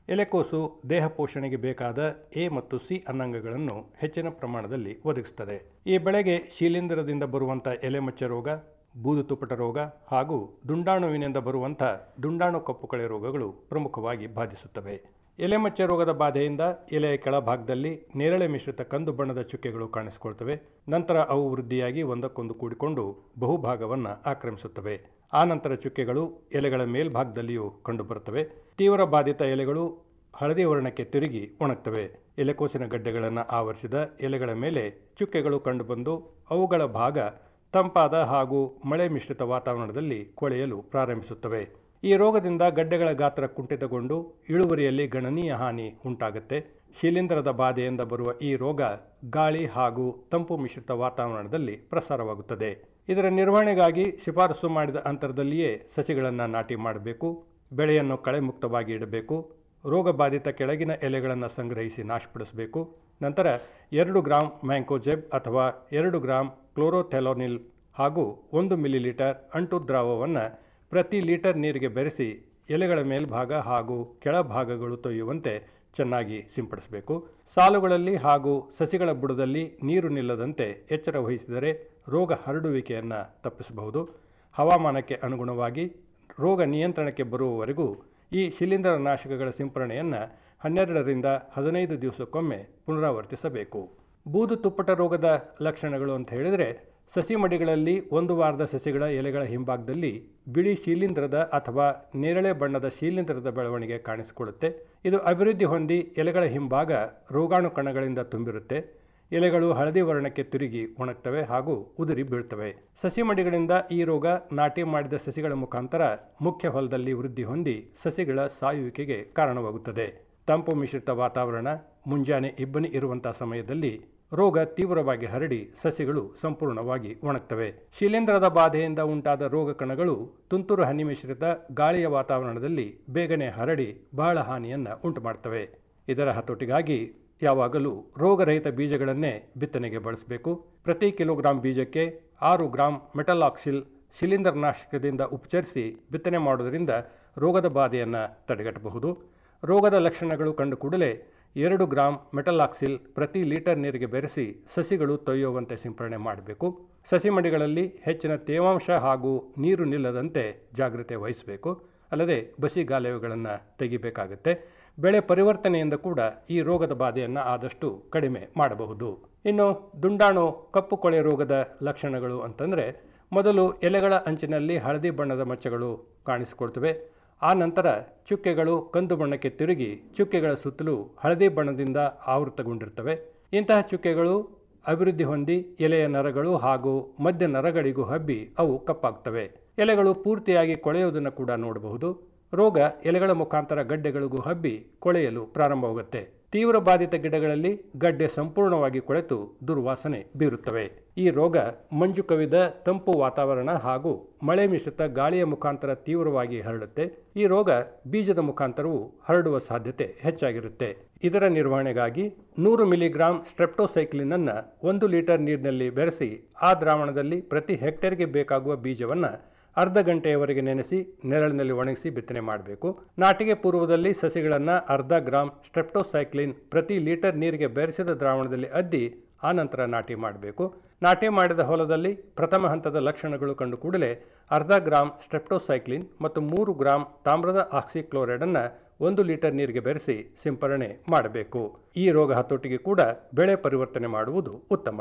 ಎಲೆಕೋಸು ದೇಹ ಪೋಷಣೆಗೆ ಬೇಕಾದ ಎ ಮತ್ತು ಸಿ ಅನ್ನಾಂಗಗಳನ್ನು ಹೆಚ್ಚಿನ ಪ್ರಮಾಣದಲ್ಲಿ ಒದಗಿಸುತ್ತದೆ ಈ ಬೆಳೆಗೆ ಶಿಲೀಂಧ್ರದಿಂದ ಬರುವಂಥ ಎಲೆಮಚ್ಚ ರೋಗ ಬೂದು ತುಪ್ಪಟ ರೋಗ ಹಾಗೂ ದುಂಡಾಣುವಿನಿಂದ ಬರುವಂಥ ದುಂಡಾಣು ಕಪ್ಪುಕಳೆ ರೋಗಗಳು ಪ್ರಮುಖವಾಗಿ ಬಾಧಿಸುತ್ತವೆ ಎಲೆಮಚ್ಚೆ ರೋಗದ ಬಾಧೆಯಿಂದ ಎಲೆಯ ಕೆಳಭಾಗದಲ್ಲಿ ನೇರಳೆ ಮಿಶ್ರಿತ ಕಂದು ಬಣ್ಣದ ಚುಕ್ಕೆಗಳು ಕಾಣಿಸಿಕೊಳ್ತವೆ ನಂತರ ಅವು ವೃದ್ಧಿಯಾಗಿ ಒಂದಕ್ಕೊಂದು ಕೂಡಿಕೊಂಡು ಬಹುಭಾಗವನ್ನು ಆಕ್ರಮಿಸುತ್ತವೆ ಆ ನಂತರ ಚುಕ್ಕೆಗಳು ಎಲೆಗಳ ಮೇಲ್ಭಾಗದಲ್ಲಿಯೂ ಕಂಡುಬರುತ್ತವೆ ತೀವ್ರ ಬಾಧಿತ ಎಲೆಗಳು ಹಳದಿ ವರ್ಣಕ್ಕೆ ತಿರುಗಿ ಒಣಗ್ತವೆ ಎಲೆಕೋಸಿನ ಗಡ್ಡೆಗಳನ್ನು ಆವರಿಸಿದ ಎಲೆಗಳ ಮೇಲೆ ಚುಕ್ಕೆಗಳು ಕಂಡುಬಂದು ಅವುಗಳ ಭಾಗ ತಂಪಾದ ಹಾಗೂ ಮಳೆ ಮಿಶ್ರಿತ ವಾತಾವರಣದಲ್ಲಿ ಕೊಳೆಯಲು ಪ್ರಾರಂಭಿಸುತ್ತವೆ ಈ ರೋಗದಿಂದ ಗಡ್ಡೆಗಳ ಗಾತ್ರ ಕುಂಠಿತಗೊಂಡು ಇಳುವರಿಯಲ್ಲಿ ಗಣನೀಯ ಹಾನಿ ಉಂಟಾಗುತ್ತೆ ಶಿಲೀಂಧ್ರದ ಬಾಧೆಯಿಂದ ಬರುವ ಈ ರೋಗ ಗಾಳಿ ಹಾಗೂ ತಂಪು ಮಿಶ್ರಿತ ವಾತಾವರಣದಲ್ಲಿ ಪ್ರಸಾರವಾಗುತ್ತದೆ ಇದರ ನಿರ್ವಹಣೆಗಾಗಿ ಶಿಫಾರಸು ಮಾಡಿದ ಅಂತರದಲ್ಲಿಯೇ ಸಸಿಗಳನ್ನು ನಾಟಿ ಮಾಡಬೇಕು ಬೆಳೆಯನ್ನು ಕಳೆ ಮುಕ್ತವಾಗಿ ಇಡಬೇಕು ರೋಗ ಬಾಧಿತ ಕೆಳಗಿನ ಎಲೆಗಳನ್ನು ಸಂಗ್ರಹಿಸಿ ನಾಶಪಡಿಸಬೇಕು ನಂತರ ಎರಡು ಗ್ರಾಂ ಮ್ಯಾಂಕೋಜೆಬ್ ಅಥವಾ ಎರಡು ಗ್ರಾಂ ಕ್ಲೋರೋಥೆಲೋನಿಲ್ ಹಾಗೂ ಒಂದು ಮಿಲಿಲೀಟರ್ ಅಂಟು ದ್ರಾವವನ್ನು ಪ್ರತಿ ಲೀಟರ್ ನೀರಿಗೆ ಬೆರೆಸಿ ಎಲೆಗಳ ಮೇಲ್ಭಾಗ ಹಾಗೂ ಕೆಳಭಾಗಗಳು ತೊಯ್ಯುವಂತೆ ಚೆನ್ನಾಗಿ ಸಿಂಪಡಿಸಬೇಕು ಸಾಲುಗಳಲ್ಲಿ ಹಾಗೂ ಸಸಿಗಳ ಬುಡದಲ್ಲಿ ನೀರು ನಿಲ್ಲದಂತೆ ಎಚ್ಚರ ವಹಿಸಿದರೆ ರೋಗ ಹರಡುವಿಕೆಯನ್ನು ತಪ್ಪಿಸಬಹುದು ಹವಾಮಾನಕ್ಕೆ ಅನುಗುಣವಾಗಿ ರೋಗ ನಿಯಂತ್ರಣಕ್ಕೆ ಬರುವವರೆಗೂ ಈ ಶಿಲೀಂಧ್ರ ನಾಶಕಗಳ ಸಿಂಪರಣೆಯನ್ನು ಹನ್ನೆರಡರಿಂದ ಹದಿನೈದು ದಿವಸಕ್ಕೊಮ್ಮೆ ಪುನರಾವರ್ತಿಸಬೇಕು ಬೂದು ತುಪ್ಪಟ ರೋಗದ ಲಕ್ಷಣಗಳು ಅಂತ ಹೇಳಿದರೆ ಸಸಿ ಮಡಿಗಳಲ್ಲಿ ಒಂದು ವಾರದ ಸಸಿಗಳ ಎಲೆಗಳ ಹಿಂಭಾಗದಲ್ಲಿ ಬಿಳಿ ಶಿಲೀಂಧ್ರದ ಅಥವಾ ನೇರಳೆ ಬಣ್ಣದ ಶಿಲೀಂಧ್ರದ ಬೆಳವಣಿಗೆ ಕಾಣಿಸಿಕೊಳ್ಳುತ್ತೆ ಇದು ಅಭಿವೃದ್ಧಿ ಹೊಂದಿ ಎಲೆಗಳ ಹಿಂಭಾಗ ರೋಗಾಣು ಕಣಗಳಿಂದ ತುಂಬಿರುತ್ತೆ ಎಲೆಗಳು ಹಳದಿ ವರ್ಣಕ್ಕೆ ತಿರುಗಿ ಒಣಗ್ತವೆ ಹಾಗೂ ಉದುರಿ ಬೀಳ್ತವೆ ಸಸಿ ಮಡಿಗಳಿಂದ ಈ ರೋಗ ನಾಟಿ ಮಾಡಿದ ಸಸಿಗಳ ಮುಖಾಂತರ ಮುಖ್ಯ ಹೊಲದಲ್ಲಿ ವೃದ್ಧಿ ಹೊಂದಿ ಸಸಿಗಳ ಸಾಯುವಿಕೆಗೆ ಕಾರಣವಾಗುತ್ತದೆ ತಂಪು ಮಿಶ್ರಿತ ವಾತಾವರಣ ಮುಂಜಾನೆ ಇಬ್ಬನಿ ಇರುವಂತಹ ಸಮಯದಲ್ಲಿ ರೋಗ ತೀವ್ರವಾಗಿ ಹರಡಿ ಸಸಿಗಳು ಸಂಪೂರ್ಣವಾಗಿ ಒಣಗ್ತವೆ ಶಿಲೀಂಧ್ರದ ಬಾಧೆಯಿಂದ ಉಂಟಾದ ರೋಗ ಕಣಗಳು ತುಂತುರು ಹನಿ ಮಿಶ್ರಿತ ಗಾಳಿಯ ವಾತಾವರಣದಲ್ಲಿ ಬೇಗನೆ ಹರಡಿ ಬಹಳ ಹಾನಿಯನ್ನು ಉಂಟು ಮಾಡ್ತವೆ ಇದರ ಹತೋಟಿಗಾಗಿ ಯಾವಾಗಲೂ ರೋಗರಹಿತ ಬೀಜಗಳನ್ನೇ ಬಿತ್ತನೆಗೆ ಬಳಸಬೇಕು ಪ್ರತಿ ಕಿಲೋಗ್ರಾಂ ಬೀಜಕ್ಕೆ ಆರು ಗ್ರಾಂ ಮೆಟಲಾಕ್ಸಿಲ್ ಶಿಲೀಂಧ್ರನಾಶಕದಿಂದ ಉಪಚರಿಸಿ ಬಿತ್ತನೆ ಮಾಡುವುದರಿಂದ ರೋಗದ ಬಾಧೆಯನ್ನು ತಡೆಗಟ್ಟಬಹುದು ರೋಗದ ಲಕ್ಷಣಗಳು ಕಂಡು ಕೂಡಲೇ ಎರಡು ಗ್ರಾಂ ಮೆಟಲಾಕ್ಸಿಲ್ ಪ್ರತಿ ಲೀಟರ್ ನೀರಿಗೆ ಬೆರೆಸಿ ಸಸಿಗಳು ತೊಯ್ಯುವಂತೆ ಸಿಂಪರಣೆ ಮಾಡಬೇಕು ಸಸಿ ಮಡಿಗಳಲ್ಲಿ ಹೆಚ್ಚಿನ ತೇವಾಂಶ ಹಾಗೂ ನೀರು ನಿಲ್ಲದಂತೆ ಜಾಗ್ರತೆ ವಹಿಸಬೇಕು ಅಲ್ಲದೆ ಬಸಿ ಗಾಲುವೆಗಳನ್ನು ತೆಗಿಬೇಕಾಗುತ್ತೆ ಬೆಳೆ ಪರಿವರ್ತನೆಯಿಂದ ಕೂಡ ಈ ರೋಗದ ಬಾಧೆಯನ್ನು ಆದಷ್ಟು ಕಡಿಮೆ ಮಾಡಬಹುದು ಇನ್ನು ದುಂಡಾಣು ಕಪ್ಪು ಕೊಳೆ ರೋಗದ ಲಕ್ಷಣಗಳು ಅಂತಂದರೆ ಮೊದಲು ಎಲೆಗಳ ಅಂಚಿನಲ್ಲಿ ಹಳದಿ ಬಣ್ಣದ ಮಚ್ಚಗಳು ಕಾಣಿಸಿಕೊಳ್ತವೆ ಆ ನಂತರ ಚುಕ್ಕೆಗಳು ಕಂದು ಬಣ್ಣಕ್ಕೆ ತಿರುಗಿ ಚುಕ್ಕೆಗಳ ಸುತ್ತಲೂ ಹಳದಿ ಬಣ್ಣದಿಂದ ಆವೃತಗೊಂಡಿರ್ತವೆ ಇಂತಹ ಚುಕ್ಕೆಗಳು ಅಭಿವೃದ್ಧಿ ಹೊಂದಿ ಎಲೆಯ ನರಗಳು ಹಾಗೂ ಮಧ್ಯ ನರಗಳಿಗೂ ಹಬ್ಬಿ ಅವು ಕಪ್ಪಾಗ್ತವೆ ಎಲೆಗಳು ಪೂರ್ತಿಯಾಗಿ ಕೊಳೆಯುವುದನ್ನು ಕೂಡ ನೋಡಬಹುದು ರೋಗ ಎಲೆಗಳ ಮುಖಾಂತರ ಗಡ್ಡೆಗಳಿಗೂ ಹಬ್ಬಿ ಕೊಳೆಯಲು ಪ್ರಾರಂಭವಾಗುತ್ತೆ ತೀವ್ರ ಬಾಧಿತ ಗಿಡಗಳಲ್ಲಿ ಗಡ್ಡೆ ಸಂಪೂರ್ಣವಾಗಿ ಕೊಳೆತು ದುರ್ವಾಸನೆ ಬೀರುತ್ತವೆ ಈ ರೋಗ ಮಂಜು ಕವಿದ ತಂಪು ವಾತಾವರಣ ಹಾಗೂ ಮಳೆ ಮಿಶ್ರಿತ ಗಾಳಿಯ ಮುಖಾಂತರ ತೀವ್ರವಾಗಿ ಹರಡುತ್ತೆ ಈ ರೋಗ ಬೀಜದ ಮುಖಾಂತರವೂ ಹರಡುವ ಸಾಧ್ಯತೆ ಹೆಚ್ಚಾಗಿರುತ್ತೆ ಇದರ ನಿರ್ವಹಣೆಗಾಗಿ ನೂರು ಮಿಲಿಗ್ರಾಂ ಸ್ಟ್ರೆಪ್ಟೋಸೈಕ್ಲಿನ್ ಅನ್ನ ಒಂದು ಲೀಟರ್ ನೀರಿನಲ್ಲಿ ಬೆರೆಸಿ ಆ ದ್ರಾವಣದಲ್ಲಿ ಪ್ರತಿ ಹೆಕ್ಟೇರ್ಗೆ ಬೇಕಾಗುವ ಬೀಜವನ್ನು ಅರ್ಧ ಗಂಟೆಯವರೆಗೆ ನೆನೆಸಿ ನೆರಳಿನಲ್ಲಿ ಒಣಗಿಸಿ ಬಿತ್ತನೆ ಮಾಡಬೇಕು ನಾಟಿಗೆ ಪೂರ್ವದಲ್ಲಿ ಸಸಿಗಳನ್ನು ಅರ್ಧ ಗ್ರಾಂ ಸ್ಟ್ರೆಪ್ಟೋಸೈಕ್ಲಿನ್ ಪ್ರತಿ ಲೀಟರ್ ನೀರಿಗೆ ಬೆರೆಸಿದ ದ್ರಾವಣದಲ್ಲಿ ಅದ್ದಿ ಆನಂತರ ನಾಟಿ ಮಾಡಬೇಕು ನಾಟಿ ಮಾಡಿದ ಹೊಲದಲ್ಲಿ ಪ್ರಥಮ ಹಂತದ ಲಕ್ಷಣಗಳು ಕಂಡು ಕೂಡಲೇ ಅರ್ಧ ಗ್ರಾಂ ಸ್ಟ್ರೆಪ್ಟೋಸೈಕ್ಲಿನ್ ಮತ್ತು ಮೂರು ಗ್ರಾಂ ತಾಮ್ರದ ಆಕ್ಸಿಕ್ಲೋರೈಡನ್ನು ಒಂದು ಲೀಟರ್ ನೀರಿಗೆ ಬೆರೆಸಿ ಸಿಂಪರಣೆ ಮಾಡಬೇಕು ಈ ರೋಗ ಹತೋಟಿಗೆ ಕೂಡ ಬೆಳೆ ಪರಿವರ್ತನೆ ಮಾಡುವುದು ಉತ್ತಮ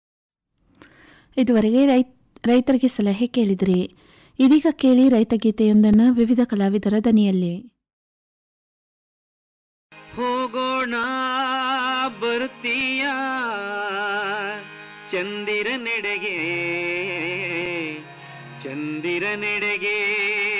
ಇದುವರೆಗೆ ರೈತ ರೈತರಿಗೆ ಸಲಹೆ ಕೇಳಿದ್ರಿ ಇದೀಗ ಕೇಳಿ ರೈತ ಗೀತೆಯೊಂದನ್ನು ವಿವಿಧ ಕಲಾವಿದರ ದನಿಯಲ್ಲಿ ಹೋಗೋಣ ಬರ್ತೀಯ ಚಂದಿರ ನೆಡೆಗೆ ಚಂದಿರ ನೆಡೆಗೆ